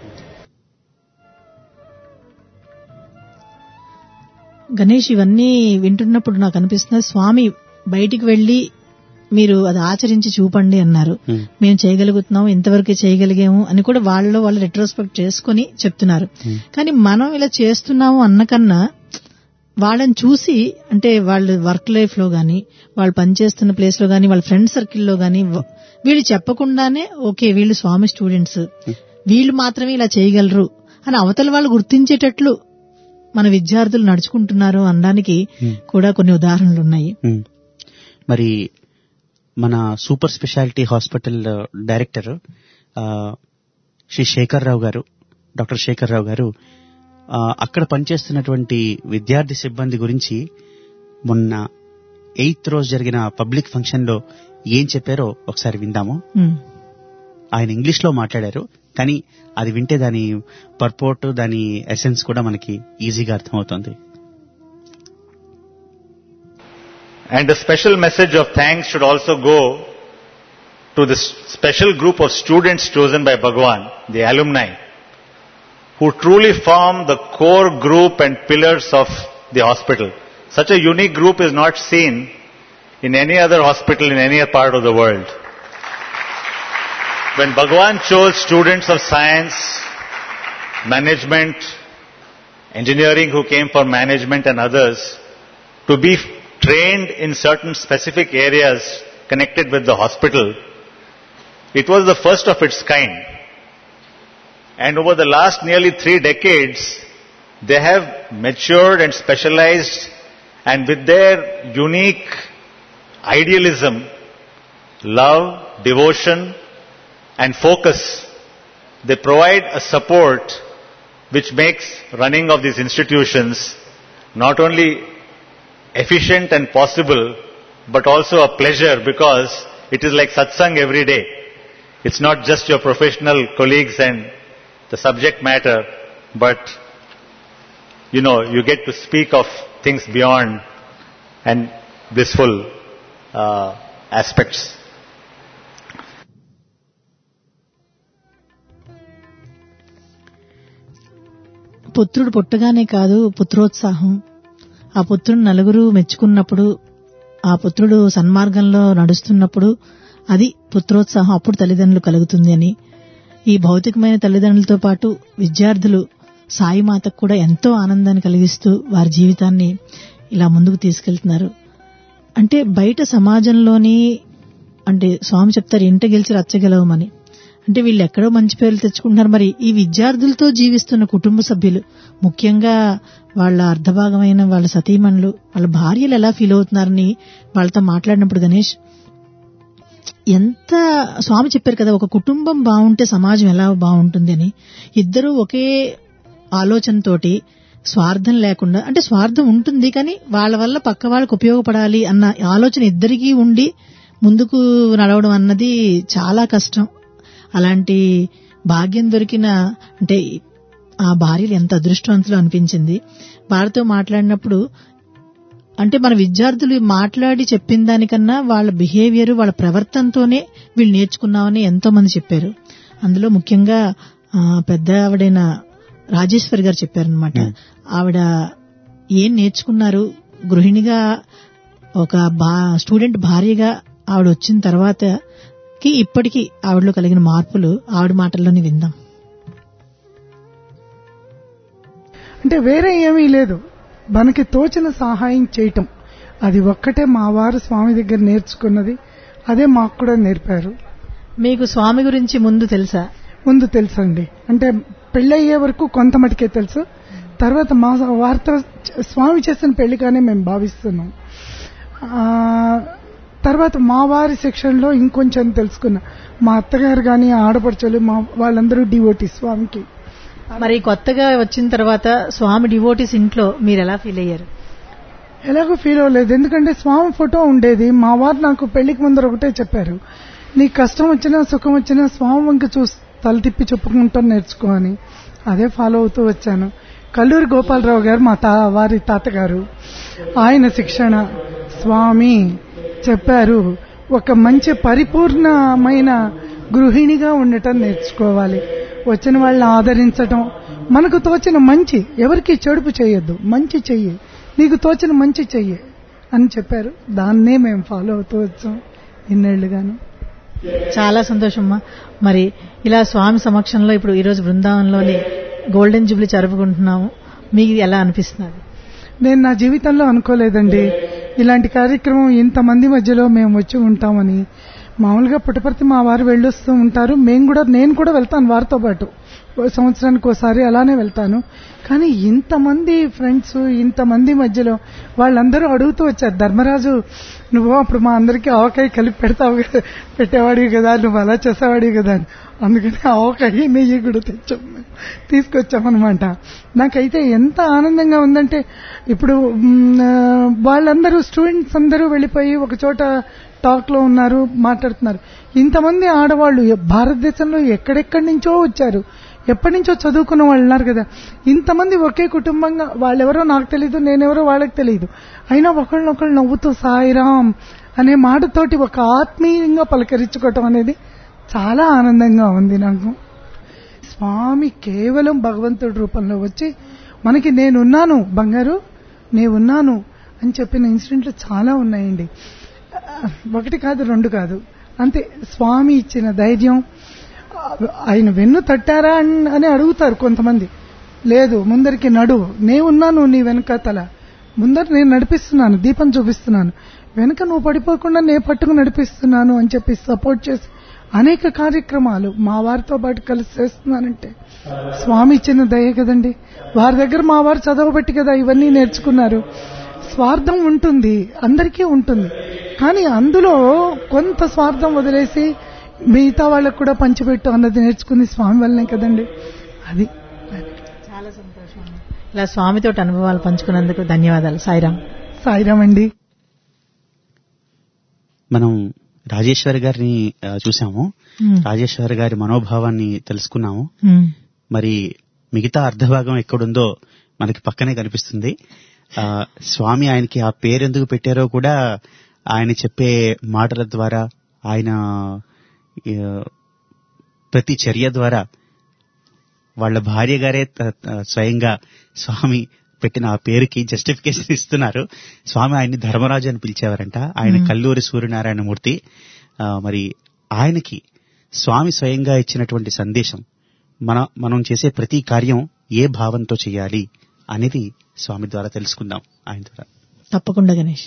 Ganesh ఇవన్నీ వింటున్నప్పుడు నాకు అనిపిస్తుంది స్వామి బయటికి వెళ్లి మీరు అది ఆచరించి చూపండి అన్నారు మేము చేయగలుగుతున్నాం ఇంతవరకు చేయగలిగాము అని కూడా వాళ్ళలో వాళ్ళు రెట్రోస్పెక్ట్ చేసుకుని చెప్తున్నారు కానీ మనం ఇలా చేస్తున్నాము అన్న కన్నా వాళ్ళని చూసి అంటే వాళ్ళ వర్క్ లైఫ్ లో గాని వాళ్ళు పనిచేస్తున్న ప్లేస్ లో గాని వాళ్ళ ఫ్రెండ్ సర్కిల్లో గాని వ- వీళ్ళు చెప్పకుండానే ఓకే వీళ్ళు స్వామి స్టూడెంట్స్ వీళ్ళు మాత్రమే ఇలా చేయగలరు అని అవతల వాళ్ళు గుర్తించేటట్లు మన విద్యార్థులు నడుచుకుంటున్నారు అనడానికి కూడా కొన్ని ఉదాహరణలు ఉన్నాయి మ్మ్. మరి మన సూపర్ స్పెషాలిటీ హాస్పిటల్ డైరెక్టర్ ఆ, శ్రీ శేఖర్ రావు గారు డాక్టర్ శేఖర్ రావు గారు ఆ, అక్కడ పనిచేస్తున్నటువంటి విద్యార్థి సిబ్బంది గురించి మొన్న ఎయిత్ రోజు జరిగిన పబ్లిక్ ఫంక్షన్ లో ఏం చెప్పారో ఒకసారి విందాము మ్మ్. ఆయన ఇంగ్లీష్ లో మాట్లాడారు కానీ అది వింటే దాని పర్పోర్ట్ దాని ఎసెన్స్ కూడా మనకి ఈజీగా అర్థమవుతుంది And a special message of thanks should also go to the s- special group of students chosen by Bhagwan, the alumni, who truly form the core group and pillars of the hospital. Such a unique group is not seen in any other hospital in any part of the world. When Bhagwan chose students of science, management, engineering who came for management and others to be trained in certain specific areas connected with the hospital, it was the first of its kind. And over the last nearly three decades, they have matured and specialized and with their unique idealism, love, devotion and focus, they provide a support which makes running of these institutions not only efficient and possible, but also a pleasure because it is like satsang every day. It's not just your professional colleagues and the subject matter, but you know, you get to speak of things beyond and blissful uh, aspects. పుత్రుడు పుట్టగానే కాదు పుత్రోత్సాహం ఆ పుత్రుడు నలుగురు మెచ్చుకున్నప్పుడు ఆ పుత్రుడు సన్మార్గంలో నడుస్తున్నప్పుడు అది పుత్రోత్సాహం అప్పుడు తల్లిదండ్రులు కలుగుతుంది అని ఈ భౌతికమైన తల్లిదండ్రులతో పాటు విద్యార్థులు సాయిమాతకు కూడా ఎంతో ఆనందాన్ని కలిగిస్తూ వారి జీవితాన్ని ఇలా ముందుకు తీసుకెళ్తున్నారు అంటే బయట సమాజంలోని అంటే స్వామి చెప్తారు ఇంట గెలిచి రచ్చగలవమని అంటే వీళ్ళు ఎక్కడో మంచి పేర్లు తెచ్చుకుంటున్నారు మరి ఈ విద్యార్థులతో జీవిస్తున్న కుటుంబ సభ్యులు ముఖ్యంగా వాళ్ళ అర్ధభాగమైన వాళ్ళ సతీమణులు వాళ్ళ భార్యలు ఎలా ఫీల్ అవుతున్నారని వాళ్ళతో మాట్లాడినప్పుడు గణేష్ ఎంత స్వామి చెప్పారు కదా ఒక కుటుంబం బాగుంటే సమాజం ఎలా బాగుంటుంది అని ఇద్దరూ ఒకే ఆలోచనతోటి స్వార్థం లేకుండా అంటే స్వార్థం ఉంటుంది కానీ వాళ్ళ వల్ల పక్క వాళ్ళకు ఉపయోగపడాలి అన్న ఆలోచన ఇద్దరికీ ఉండి ముందుకు నడవడం అన్నది చాలా కష్టం అలాంటి భాగ్యం దొరికిన అంటే ఆ భార్యలు ఎంత అదృష్టవంతులు అనిపించింది వారితో మాట్లాడినప్పుడు అంటే మన విద్యార్థులు మాట్లాడి చెప్పిన దానికన్నా వాళ్ళ బిహేవియర్ వాళ్ళ ప్రవర్తనతోనే వీళ్ళు నేర్చుకున్నామని ఎంతో మంది చెప్పారు అందులో ముఖ్యంగా ఆ, పెద్ద ఆవిడైన రాజేశ్వరి గారు చెప్పారనమాట ఆవిడ ఏం నేర్చుకున్నారు గృహిణిగా ఒక బా స్టూడెంట్ భార్యగా ఆవిడ వచ్చిన తర్వాతకి ఇప్పటికీ ఆవిడలో కలిగిన మార్పులు ఆవిడ మాటల్లోనే విందాం అంటే వేరే ఏమీ లేదు మనకి తోచిన సహాయం చేయటం అది ఒక్కటే మా వారు స్వామి దగ్గర నేర్చుకున్నది అదే మాకు కూడా నేర్పారు మీకు స్వామి గురించి ముందు తెలుసా ముందు తెలుసండి అంటే పెళ్ళయ్యే వరకు కొంత మటుకే తెలుసు తర్వాత మా వారితో స్వామి చేసిన పెళ్లిగానే మేము భావిస్తున్నాం ఆ, తర్వాత మా వారి సెక్షన్లో ఇంకొంచెం తెలుసుకున్నా మా అత్తగారు కానీ ఆడపడుచులు మా వాళ్ళందరూ డివోటీ స్వామికి మరి కొత్తగా వచ్చిన తర్వాత స్వామి డివోటీస్ ఇంట్లో మీరు ఎలా ఫీల్ అయ్యారు ఎలాగో ఫీల్ అవ్వలేదు ఎందుకంటే స్వామి ఫోటో ఉండేది మా వారు నాకు పెళ్లికి ముందర ఒకటే చెప్పారు నీకు కష్టం వచ్చినా సుఖం వచ్చినా స్వామి వంక చూసి తల తిప్పి చెప్పుకుంటూ నేర్చుకో అని అదే ఫాలో అవుతూ వచ్చాను కల్లూరి గోపాలరావు గారు మా తా వారి తాతగారు ఆయన శిక్షణ స్వామి చెప్పారు ఒక మంచి పరిపూర్ణమైన గృహిణిగా ఉండటం నేర్చుకోవాలి వచ్చిన వాళ్ళని ఆదరించటం మనకు తోచిన మంచి ఎవరికి చెడుపు చేయొద్దు మంచి చెయ్యి నీకు తోచిన మంచి చెయ్యి అని చెప్పారు దాన్నే మేము ఫాలో అవుతూ వచ్చాం ఇన్నేళ్లుగాను చాలా సంతోషమ్మా మరి ఇలా స్వామి సమక్షంలో ఇప్పుడు ఈరోజు బృందావనంలోని గోల్డెన్ జూబ్లీ జరుపుకుంటున్నాము మీకు ఎలా అనిపిస్తున్నది నేను నా జీవితంలో అనుకోలేదండి ఇలాంటి కార్యక్రమం ఇంతమంది మధ్యలో మేము వచ్చి ఉంటామని మామూలుగా పుట్టపర్తి మా వారు వెళ్ళొస్తూ ఉంటారు మేము కూడా నేను కూడా వెళ్తాను వారితో పాటు ఓ సంవత్సరానికి ఒకసారి అలానే వెళ్తాను కానీ ఇంతమంది ఫ్రెండ్స్ ఇంతమంది మధ్యలో వాళ్ళందరూ అడుగుతూ వచ్చారు ధర్మరాజు నువ్వు అప్పుడు మా అందరికీ ఆవకాయ కలిపి పెడతావు కదా పెట్టేవాడివి కదా నువ్వు అలా చేసేవాడివి కదా అని అందుకని ఆవకాయ నెయ్యి కూడా తెచ్చాం మేము. తీసుకొచ్చామన్నమాట నాకైతే ఎంత ఆనందంగా ఉందంటే ఇప్పుడు మ్, ఆ, వాళ్ళందరూ స్టూడెంట్స్ అందరూ వెళ్ళిపోయి ఒక చోట టాక్ లో ఉన్నారు మాట్లాడుతున్నారు ఇంతమంది ఆడవాళ్ళు ఎ- భారతదేశంలో ఎక్కడెక్కడి నుంచో వచ్చారు ఎప్పటి నుంచో చదువుకున్న వాళ్ళు ఉన్నారు కదా ఇంతమంది ఒకే కుటుంబంగా వాళ్ళెవరో నాకు తెలియదు నేనెవరో వాళ్ళకి తెలియదు అయినా ఒకళ్ళనొకళ్ళు నవ్వుతూ సాయిరాం అనే మాటతోటి ఒక ఆత్మీయంగా పలకరించుకోవటం అనేది చాలా ఆనందంగా ఉంది నాకు స్వామి కేవలం భగవంతుడి రూపంలో వచ్చి మనకి నేనున్నాను బంగారు నేనున్నాను అని చెప్పిన ఇన్సిడెంట్లు చాలా ఉన్నాయండి ఆ, ఒకటి కాదు రెండు కాదు అంతే స్వామి ఇచ్చిన ధైర్యం ఆ, ఆయన వెన్ను తట్టారా అన్- అని అడుగుతారు కొంతమంది లేదు ముందరికి నడు నేనున్నాను నీ వెనక తల ముందర నేను నడిపిస్తున్నాను దీపం చూపిస్తున్నాను వెనక నువ్వు పడిపోకుండా నే పట్టుకు నడిపిస్తున్నాను అని చెప్పి సపోర్ట్ చేసి అనేక కార్యక్రమాలు మా వారితో పాటు కలిసి చేస్తున్నానంటే స్వామి ఇచ్చిన దయ కదండి వారి దగ్గర మా వారు చదవబెట్టి కదా ఇవన్నీ నేర్చుకున్నారు స్వార్థం ఉంటుంది అందరికీ ఉంటుంది కానీ అందులో కొంత స్వార్థం వదిలేసి మిగతా వాళ్ళకు కూడా పంచిపెట్టు అన్నది నేర్చుకుంది స్వామి వల్లనే కదండి అది చాలా సంతోషం ఇలా స్వామితో అనుభవాలు పంచుకున్నందుకు ధన్యవాదాలు సాయిరాం సాయిరామ్ అండి మనం రాజేశ్వరి గారిని ఆ, చూసాము మ్మ్. రాజేశ్వరి గారి మనోభావాన్ని తెలుసుకున్నాము మ్మ్. మరి మిగతా అర్ధభాగం ఎక్కడుందో మనకి పక్కనే కనిపిస్తుంది ఆ, స్వామి ఆయనకి ఆ పేరు ఎందుకు పెట్టారో కూడా ఆయన చెప్పే మాటల ద్వారా ఆయన ఆ, ప్రతి చర్య ద్వారా వాళ్ళ భార్య గారే త- త- స్వయంగా స్వామి పెట్టిన ఆ పేరుకి జస్టిఫికేషన్ ఇస్తున్నారు స్వామి ఆయన్ని ధర్మరాజు అని పిలిచేవారంట ఆయన మ్మ్. కల్లూరి సూర్యనారాయణమూర్తి ఆ, మరి ఆయనకి స్వామి స్వయంగా ఇచ్చినటువంటి సందేశం మన మనం చేసే ప్రతి కార్యం ఏ భావంతో చేయాలి అనేది స్వామి ద్వారా తెలుసుకుందాం ఆయన ద్వారా తప్పకుండా గణేష్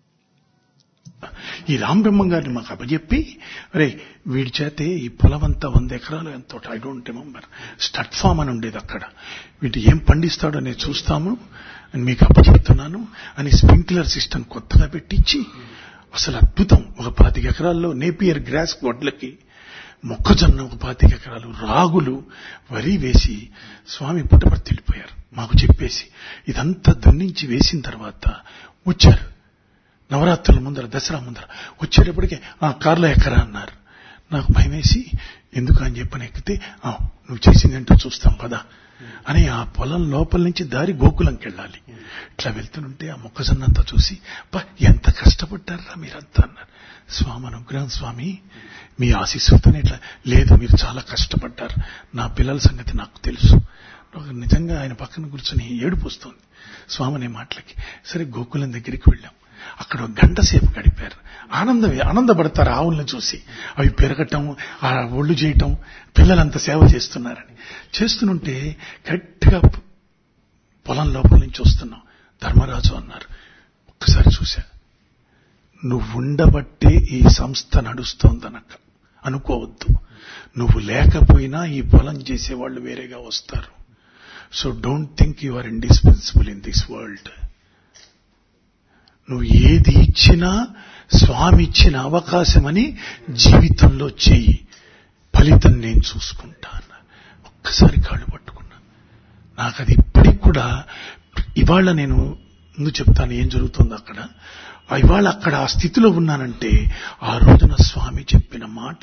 ఈ రామబ్రహ్మం గారిని మాకు అప్పచెప్పి రే వీడి చేతే ఈ పొలం అంతా వంద ఎకరాలు ఎంతో I don't remember stud farm అని ఉండేది అక్కడ వీటి ఏం పండిస్తాడో నేను చూస్తాము అని మీకు అప్పచెప్తున్నాను అని స్ప్రింక్లర్ సిస్టమ్ కొత్తగా పెట్టించి అసలు అద్భుతం ఒక పాతిక ఎకరాల్లో నేపియర్ గ్రాస్ వడ్లకి మొక్కజొన్న ఒక పాతిక ఎకరాలు రాగులు వరి వేసి స్వామి పుట్టపర్తి వెళ్ళిపోయారు మాకు చెప్పేసి ఇదంతా దున్నించి వేసిన తర్వాత వచ్చారు నవరాత్రుల ముందర దసరా ముందర వచ్చేటప్పటికే ఆ కార్లో ఎక్కరా అన్నారు నాకు భయం వేసి ఎందుకు అని చెప్పని ఎక్కితే "ఆ, నువ్వు చేసిందంటూ చూస్తాం పదా అని ఆ పొలం లోపల నుంచి దారి గోకులంకి వెళ్ళాలి ఇట్లా వెళ్తుంటే ఆ మొక్కజొన్న అంతా చూసి "అబ్బా, ఎంత కష్టపడ్డారా మీరంతా అన్నారు స్వామి అనుగ్రహం స్వామి మీ ఆశీస్సులతోనే ఇట్లా లేదు మీరు చాలా కష్టపడ్డారు నా పిల్లల సంగతి నాకు తెలుసు నాకు నిజంగా ఆయన పక్కన కూర్చొని ఏడుపు వస్తుంది స్వామి అనే మాటలకి సరే గోకులం దగ్గరికి వెళ్ళాం అక్కడ ఒక గంట సేపు గడిపారు ఆనందం ఆనందపడతారు ఆవుల్ని చూసి అవి పెరగటం ఆ ఒళ్ళు చేయటం పిల్లలంతా సేవ చేస్తున్నారని చేస్తుంటే గట్టిగా పొలం లోపల నుంచి వస్తున్నాం ధర్మరాజు అన్నారు ఒక్కసారి చూశా నువ్వు ఉండబట్టే ఈ సంస్థ నడుస్తోందనక అనుకోవద్దు నువ్వు లేకపోయినా ఈ పొలం చేసేవాళ్ళు వేరేగా వస్తారు so don't think you are indispensable in this world నువ్వు ఏది ఇచ్చినా స్వామి ఇచ్చిన అవకాశమని జీవితంలో చెయ్యి ఫలితం నేను చూసుకుంటా అన్న ఒక్కసారి కాళ్ళు పట్టుకున్నా నాకు అది ఇప్పటికి కూడా ఇవాళ నేను ముందు చెప్తాను ఏం జరుగుతుందో అక్కడ ఆ ఇవాళ అక్కడ ఆ స్థితిలో ఉన్నానంటే ఆ రోజున స్వామి చెప్పిన మాట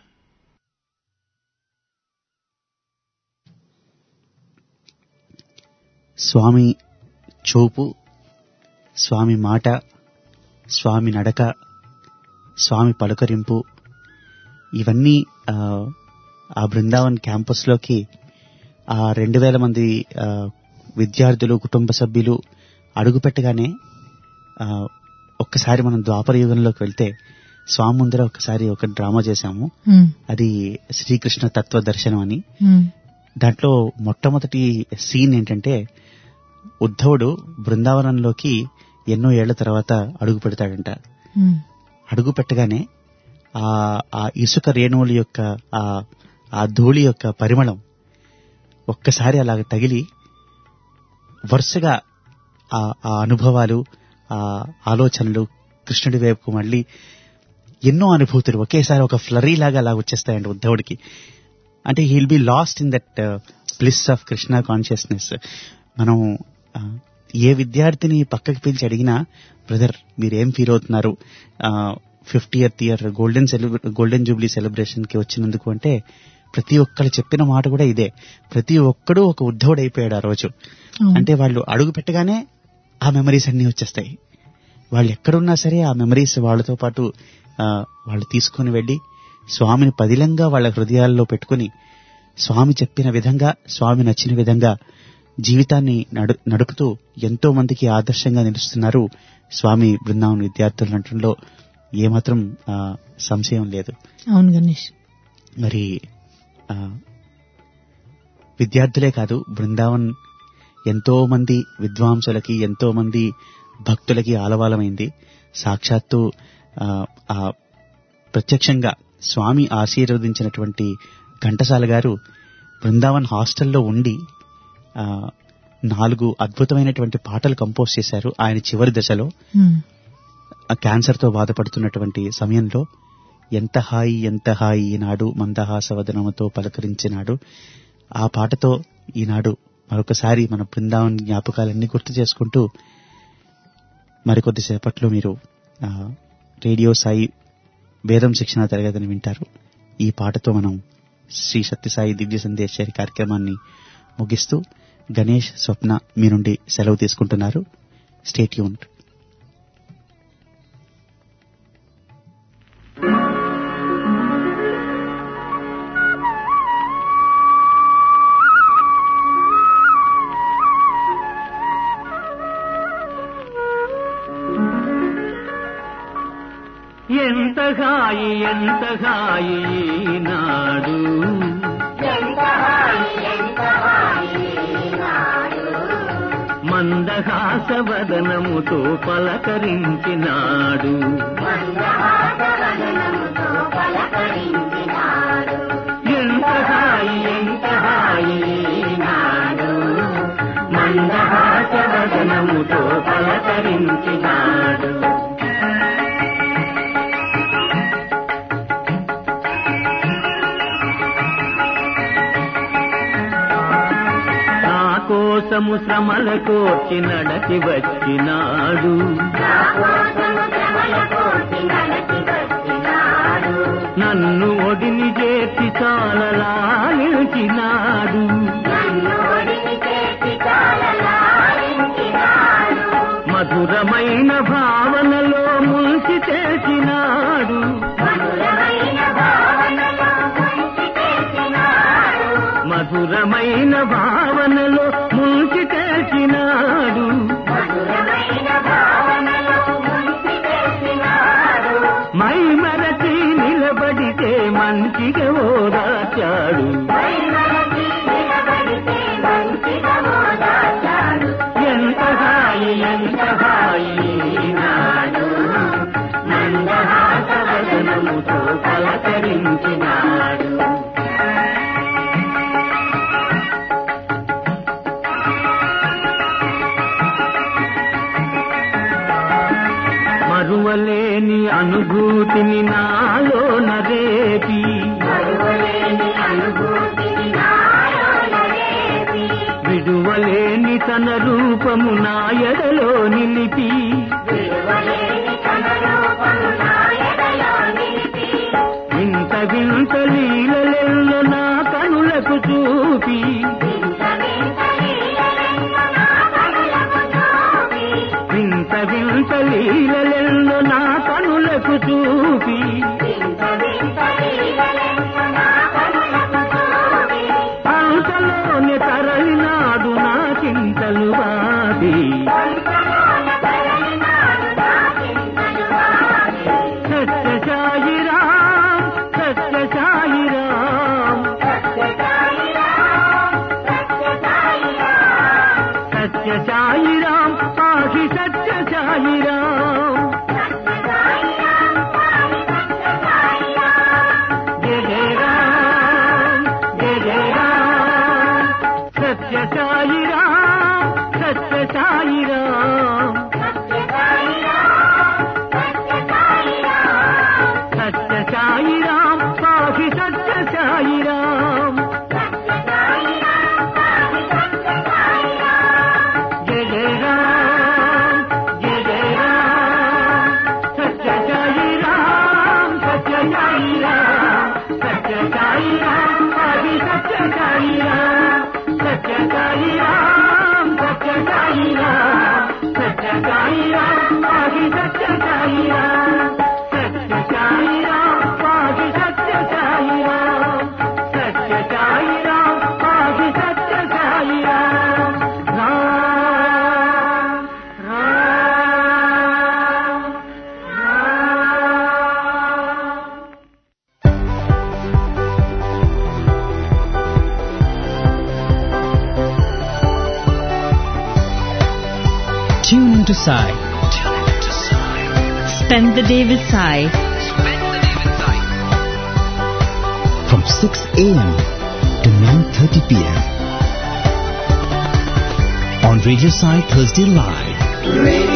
స్వామి చూపు స్వామి మాట స్వామి నడక స్వామి పలకరింపు ఇవన్నీ ఆ, ఆ బృందావన్ క్యాంపస్లోకి ఆ రెండు వేల మంది ఆ, విద్యార్థులు కుటుంబ సభ్యులు అడుగుపెట్టగానే ఆ, ఒక్కసారి మనం ద్వాపర యుగంలోకి వెళ్తే స్వామి ముందర ఒక్కసారి ఒక డ్రామా చేశాము Hmm. అది శ్రీకృష్ణ తత్వ దర్శనం అని Hmm. దాంట్లో మొట్టమొదటి సీన్ ఏంటంటే ఉద్ధవుడు బృందావనంలోకి ఎన్నో ఏళ్ల తర్వాత అడుగు పెడతాడంట Hmm. అడుగు పెట్టగానే ఆ ఆ ఇసుక రేణువుల యొక్క ఆ ఆ ధూళి యొక్క పరిమళం ఒక్కసారి అలాగ తగిలి వరుసగా ఆ ఆ అనుభవాలు ఆ ఆలోచనలు కృష్ణుడి వైపుకు మళ్ళీ ఎన్నో అనుభూతులు ఒకేసారి ఒక ఫ్లరీ లాగా అలా వచ్చేస్తాయండి ఉద్ధవుడికి అంటే he'll be lost in that bliss of Krishna consciousness మనం ఆ, ఏ విద్యార్థిని పక్కకి పిలిచి అడిగినా బ్రదర్ మీరేం ఫీల్ అవుతున్నారు ఫిఫ్టీయత్ ఇయర్ గోల్డెన్ సెలబ్రే గోల్డెన్ జూబ్లీ సెలబ్రేషన్ కి వచ్చినందుకు అంటే ప్రతి ఒక్కరు చెప్పిన మాట కూడా ఇదే ప్రతి ఒక్కడు ఒక ఉద్ధవుడు అయిపోయాడు ఆ రోజు అవును. అంటే వాళ్ళు అడుగు పెట్టగానే ఆ మెమరీస్ అన్ని వచ్చేస్తాయి వాళ్ళు ఎక్కడున్నా సరే ఆ మెమరీస్ వాళ్ళతో పాటు ఆ, వాళ్ళు తీసుకుని వెళ్ళి స్వామిని పదిలంగా వాళ్ళ హృదయాల్లో పెట్టుకుని స్వామి చెప్పిన విధంగా స్వామి నచ్చిన విధంగా జీవితాన్ని నడు నడుపుతూ ఎంతో మందికి ఆదర్శంగా నిలుస్తున్నారు స్వామి బృందావన విద్యార్థులు అనటంలో ఏమాత్రం ఆ, సంశయం లేదు అవును గణేష్ మరి ఆ, విద్యార్థులే కాదు బృందావన్ ఎంతో మంది విద్వాంసులకి ఎంతో మంది భక్తులకి ఆలవాలమైంది సాక్షాత్తు ఆ, ఆ ప్రత్యక్షంగా స్వామి ఆశీర్వదించినటువంటి ఘంటసాల గారు బృందావన్ హాస్టల్లో ఉండి ఆ, నాలుగు అద్భుతమైనటువంటి పాటలు కంపోజ్ చేశారు ఆయన చివరి దశలో Hmm. ఆ క్యాన్సర్తో బాధపడుతున్నటువంటి సమయంలో ఎంత హాయి ఎంత హాయి ఈనాడు మందహాసవదనముతో పలకరించినాడు ఆ పాటతో ఈనాడు మరొకసారి మన బృందావన్ జ్ఞాపకాలన్నీ గుర్తు చేసుకుంటూ మరికొద్దిసేపట్లో మీరు ఆ, రేడియో సాయి వేదం శిక్షణ తరగతిని వింటారు ఈ పాటతో మనం శ్రీ సత్యసాయి దివ్య సందేశారి కార్యక్రమాన్ని ముగిస్తూ గణేష్ స్వప్న మీ నుండి సెలవు తీసుకుంటున్నారు స్టేట్ యూన్ ఎంత హాయి ఎంత హాయి నాడు ఎంత హాయి ఎంత హాయి మందహాసవదనముతో పలకరించినాడు ఎంత హాయి ఎంత హాయి నాడు మందహాసవదనముతో పలకరించినాడు నా కోసము శ్రమల కోర్చి నడచి వచ్చినాడు నన్ను ఒడిని చేర్చి చాలా లాలించినాడు మధురమైన భావనలో ముంచి చేసినాడు మధురమైన భావనలో ముంచి చేసినాడు మై మరచి నిలబడితే మంచిగా ఓదాచాడు ఎంత హాయి ఎంత హాయి నాడు నందహాసవదనముతో పలకరించినాడు మరువలేని అనుభూతిని నాలో నరేపి విడువలేని తన రూపము నా ఎడలో నిలిపి వింత వింత లీలలెల్లో నా కనులకు చూపి వింత వింత లీలలెల్లో నా కనులకు చూపి అంతలోనే తరలినాడు నా చింతలు బాది సత్య సాయిరాం సత్య సాయిరాం సత్య సాయిరాం పాహి సత్య సాయిరాం జయ జయ రామ్ జయ జయ రామ్ సత్య సాయిరాం సత్య సాయిరాం సత్య సాయిరాం పాహి సత్య సాయిరాం జయ జయ రామ్ జయ జయ రామ్ సత్య సాయిరాం సత్య సాయిరాం సత్య సాయిరాం పాహి సత్య సాయిరాం సత్య సాయిరాం సత్య సాయిరాం సత్య సాయిరాం పాహి సత్య సాయిరాం సత్య సాయిరాం పాహి సత్య సాయిరాం సత్య సాయిరాం పాహి సత్య Sairam Ram Ram Tune into Sai. Spend the day with Sai. From 6 a.m. to 9.30 p.m. On Radio Sai Thursday Live.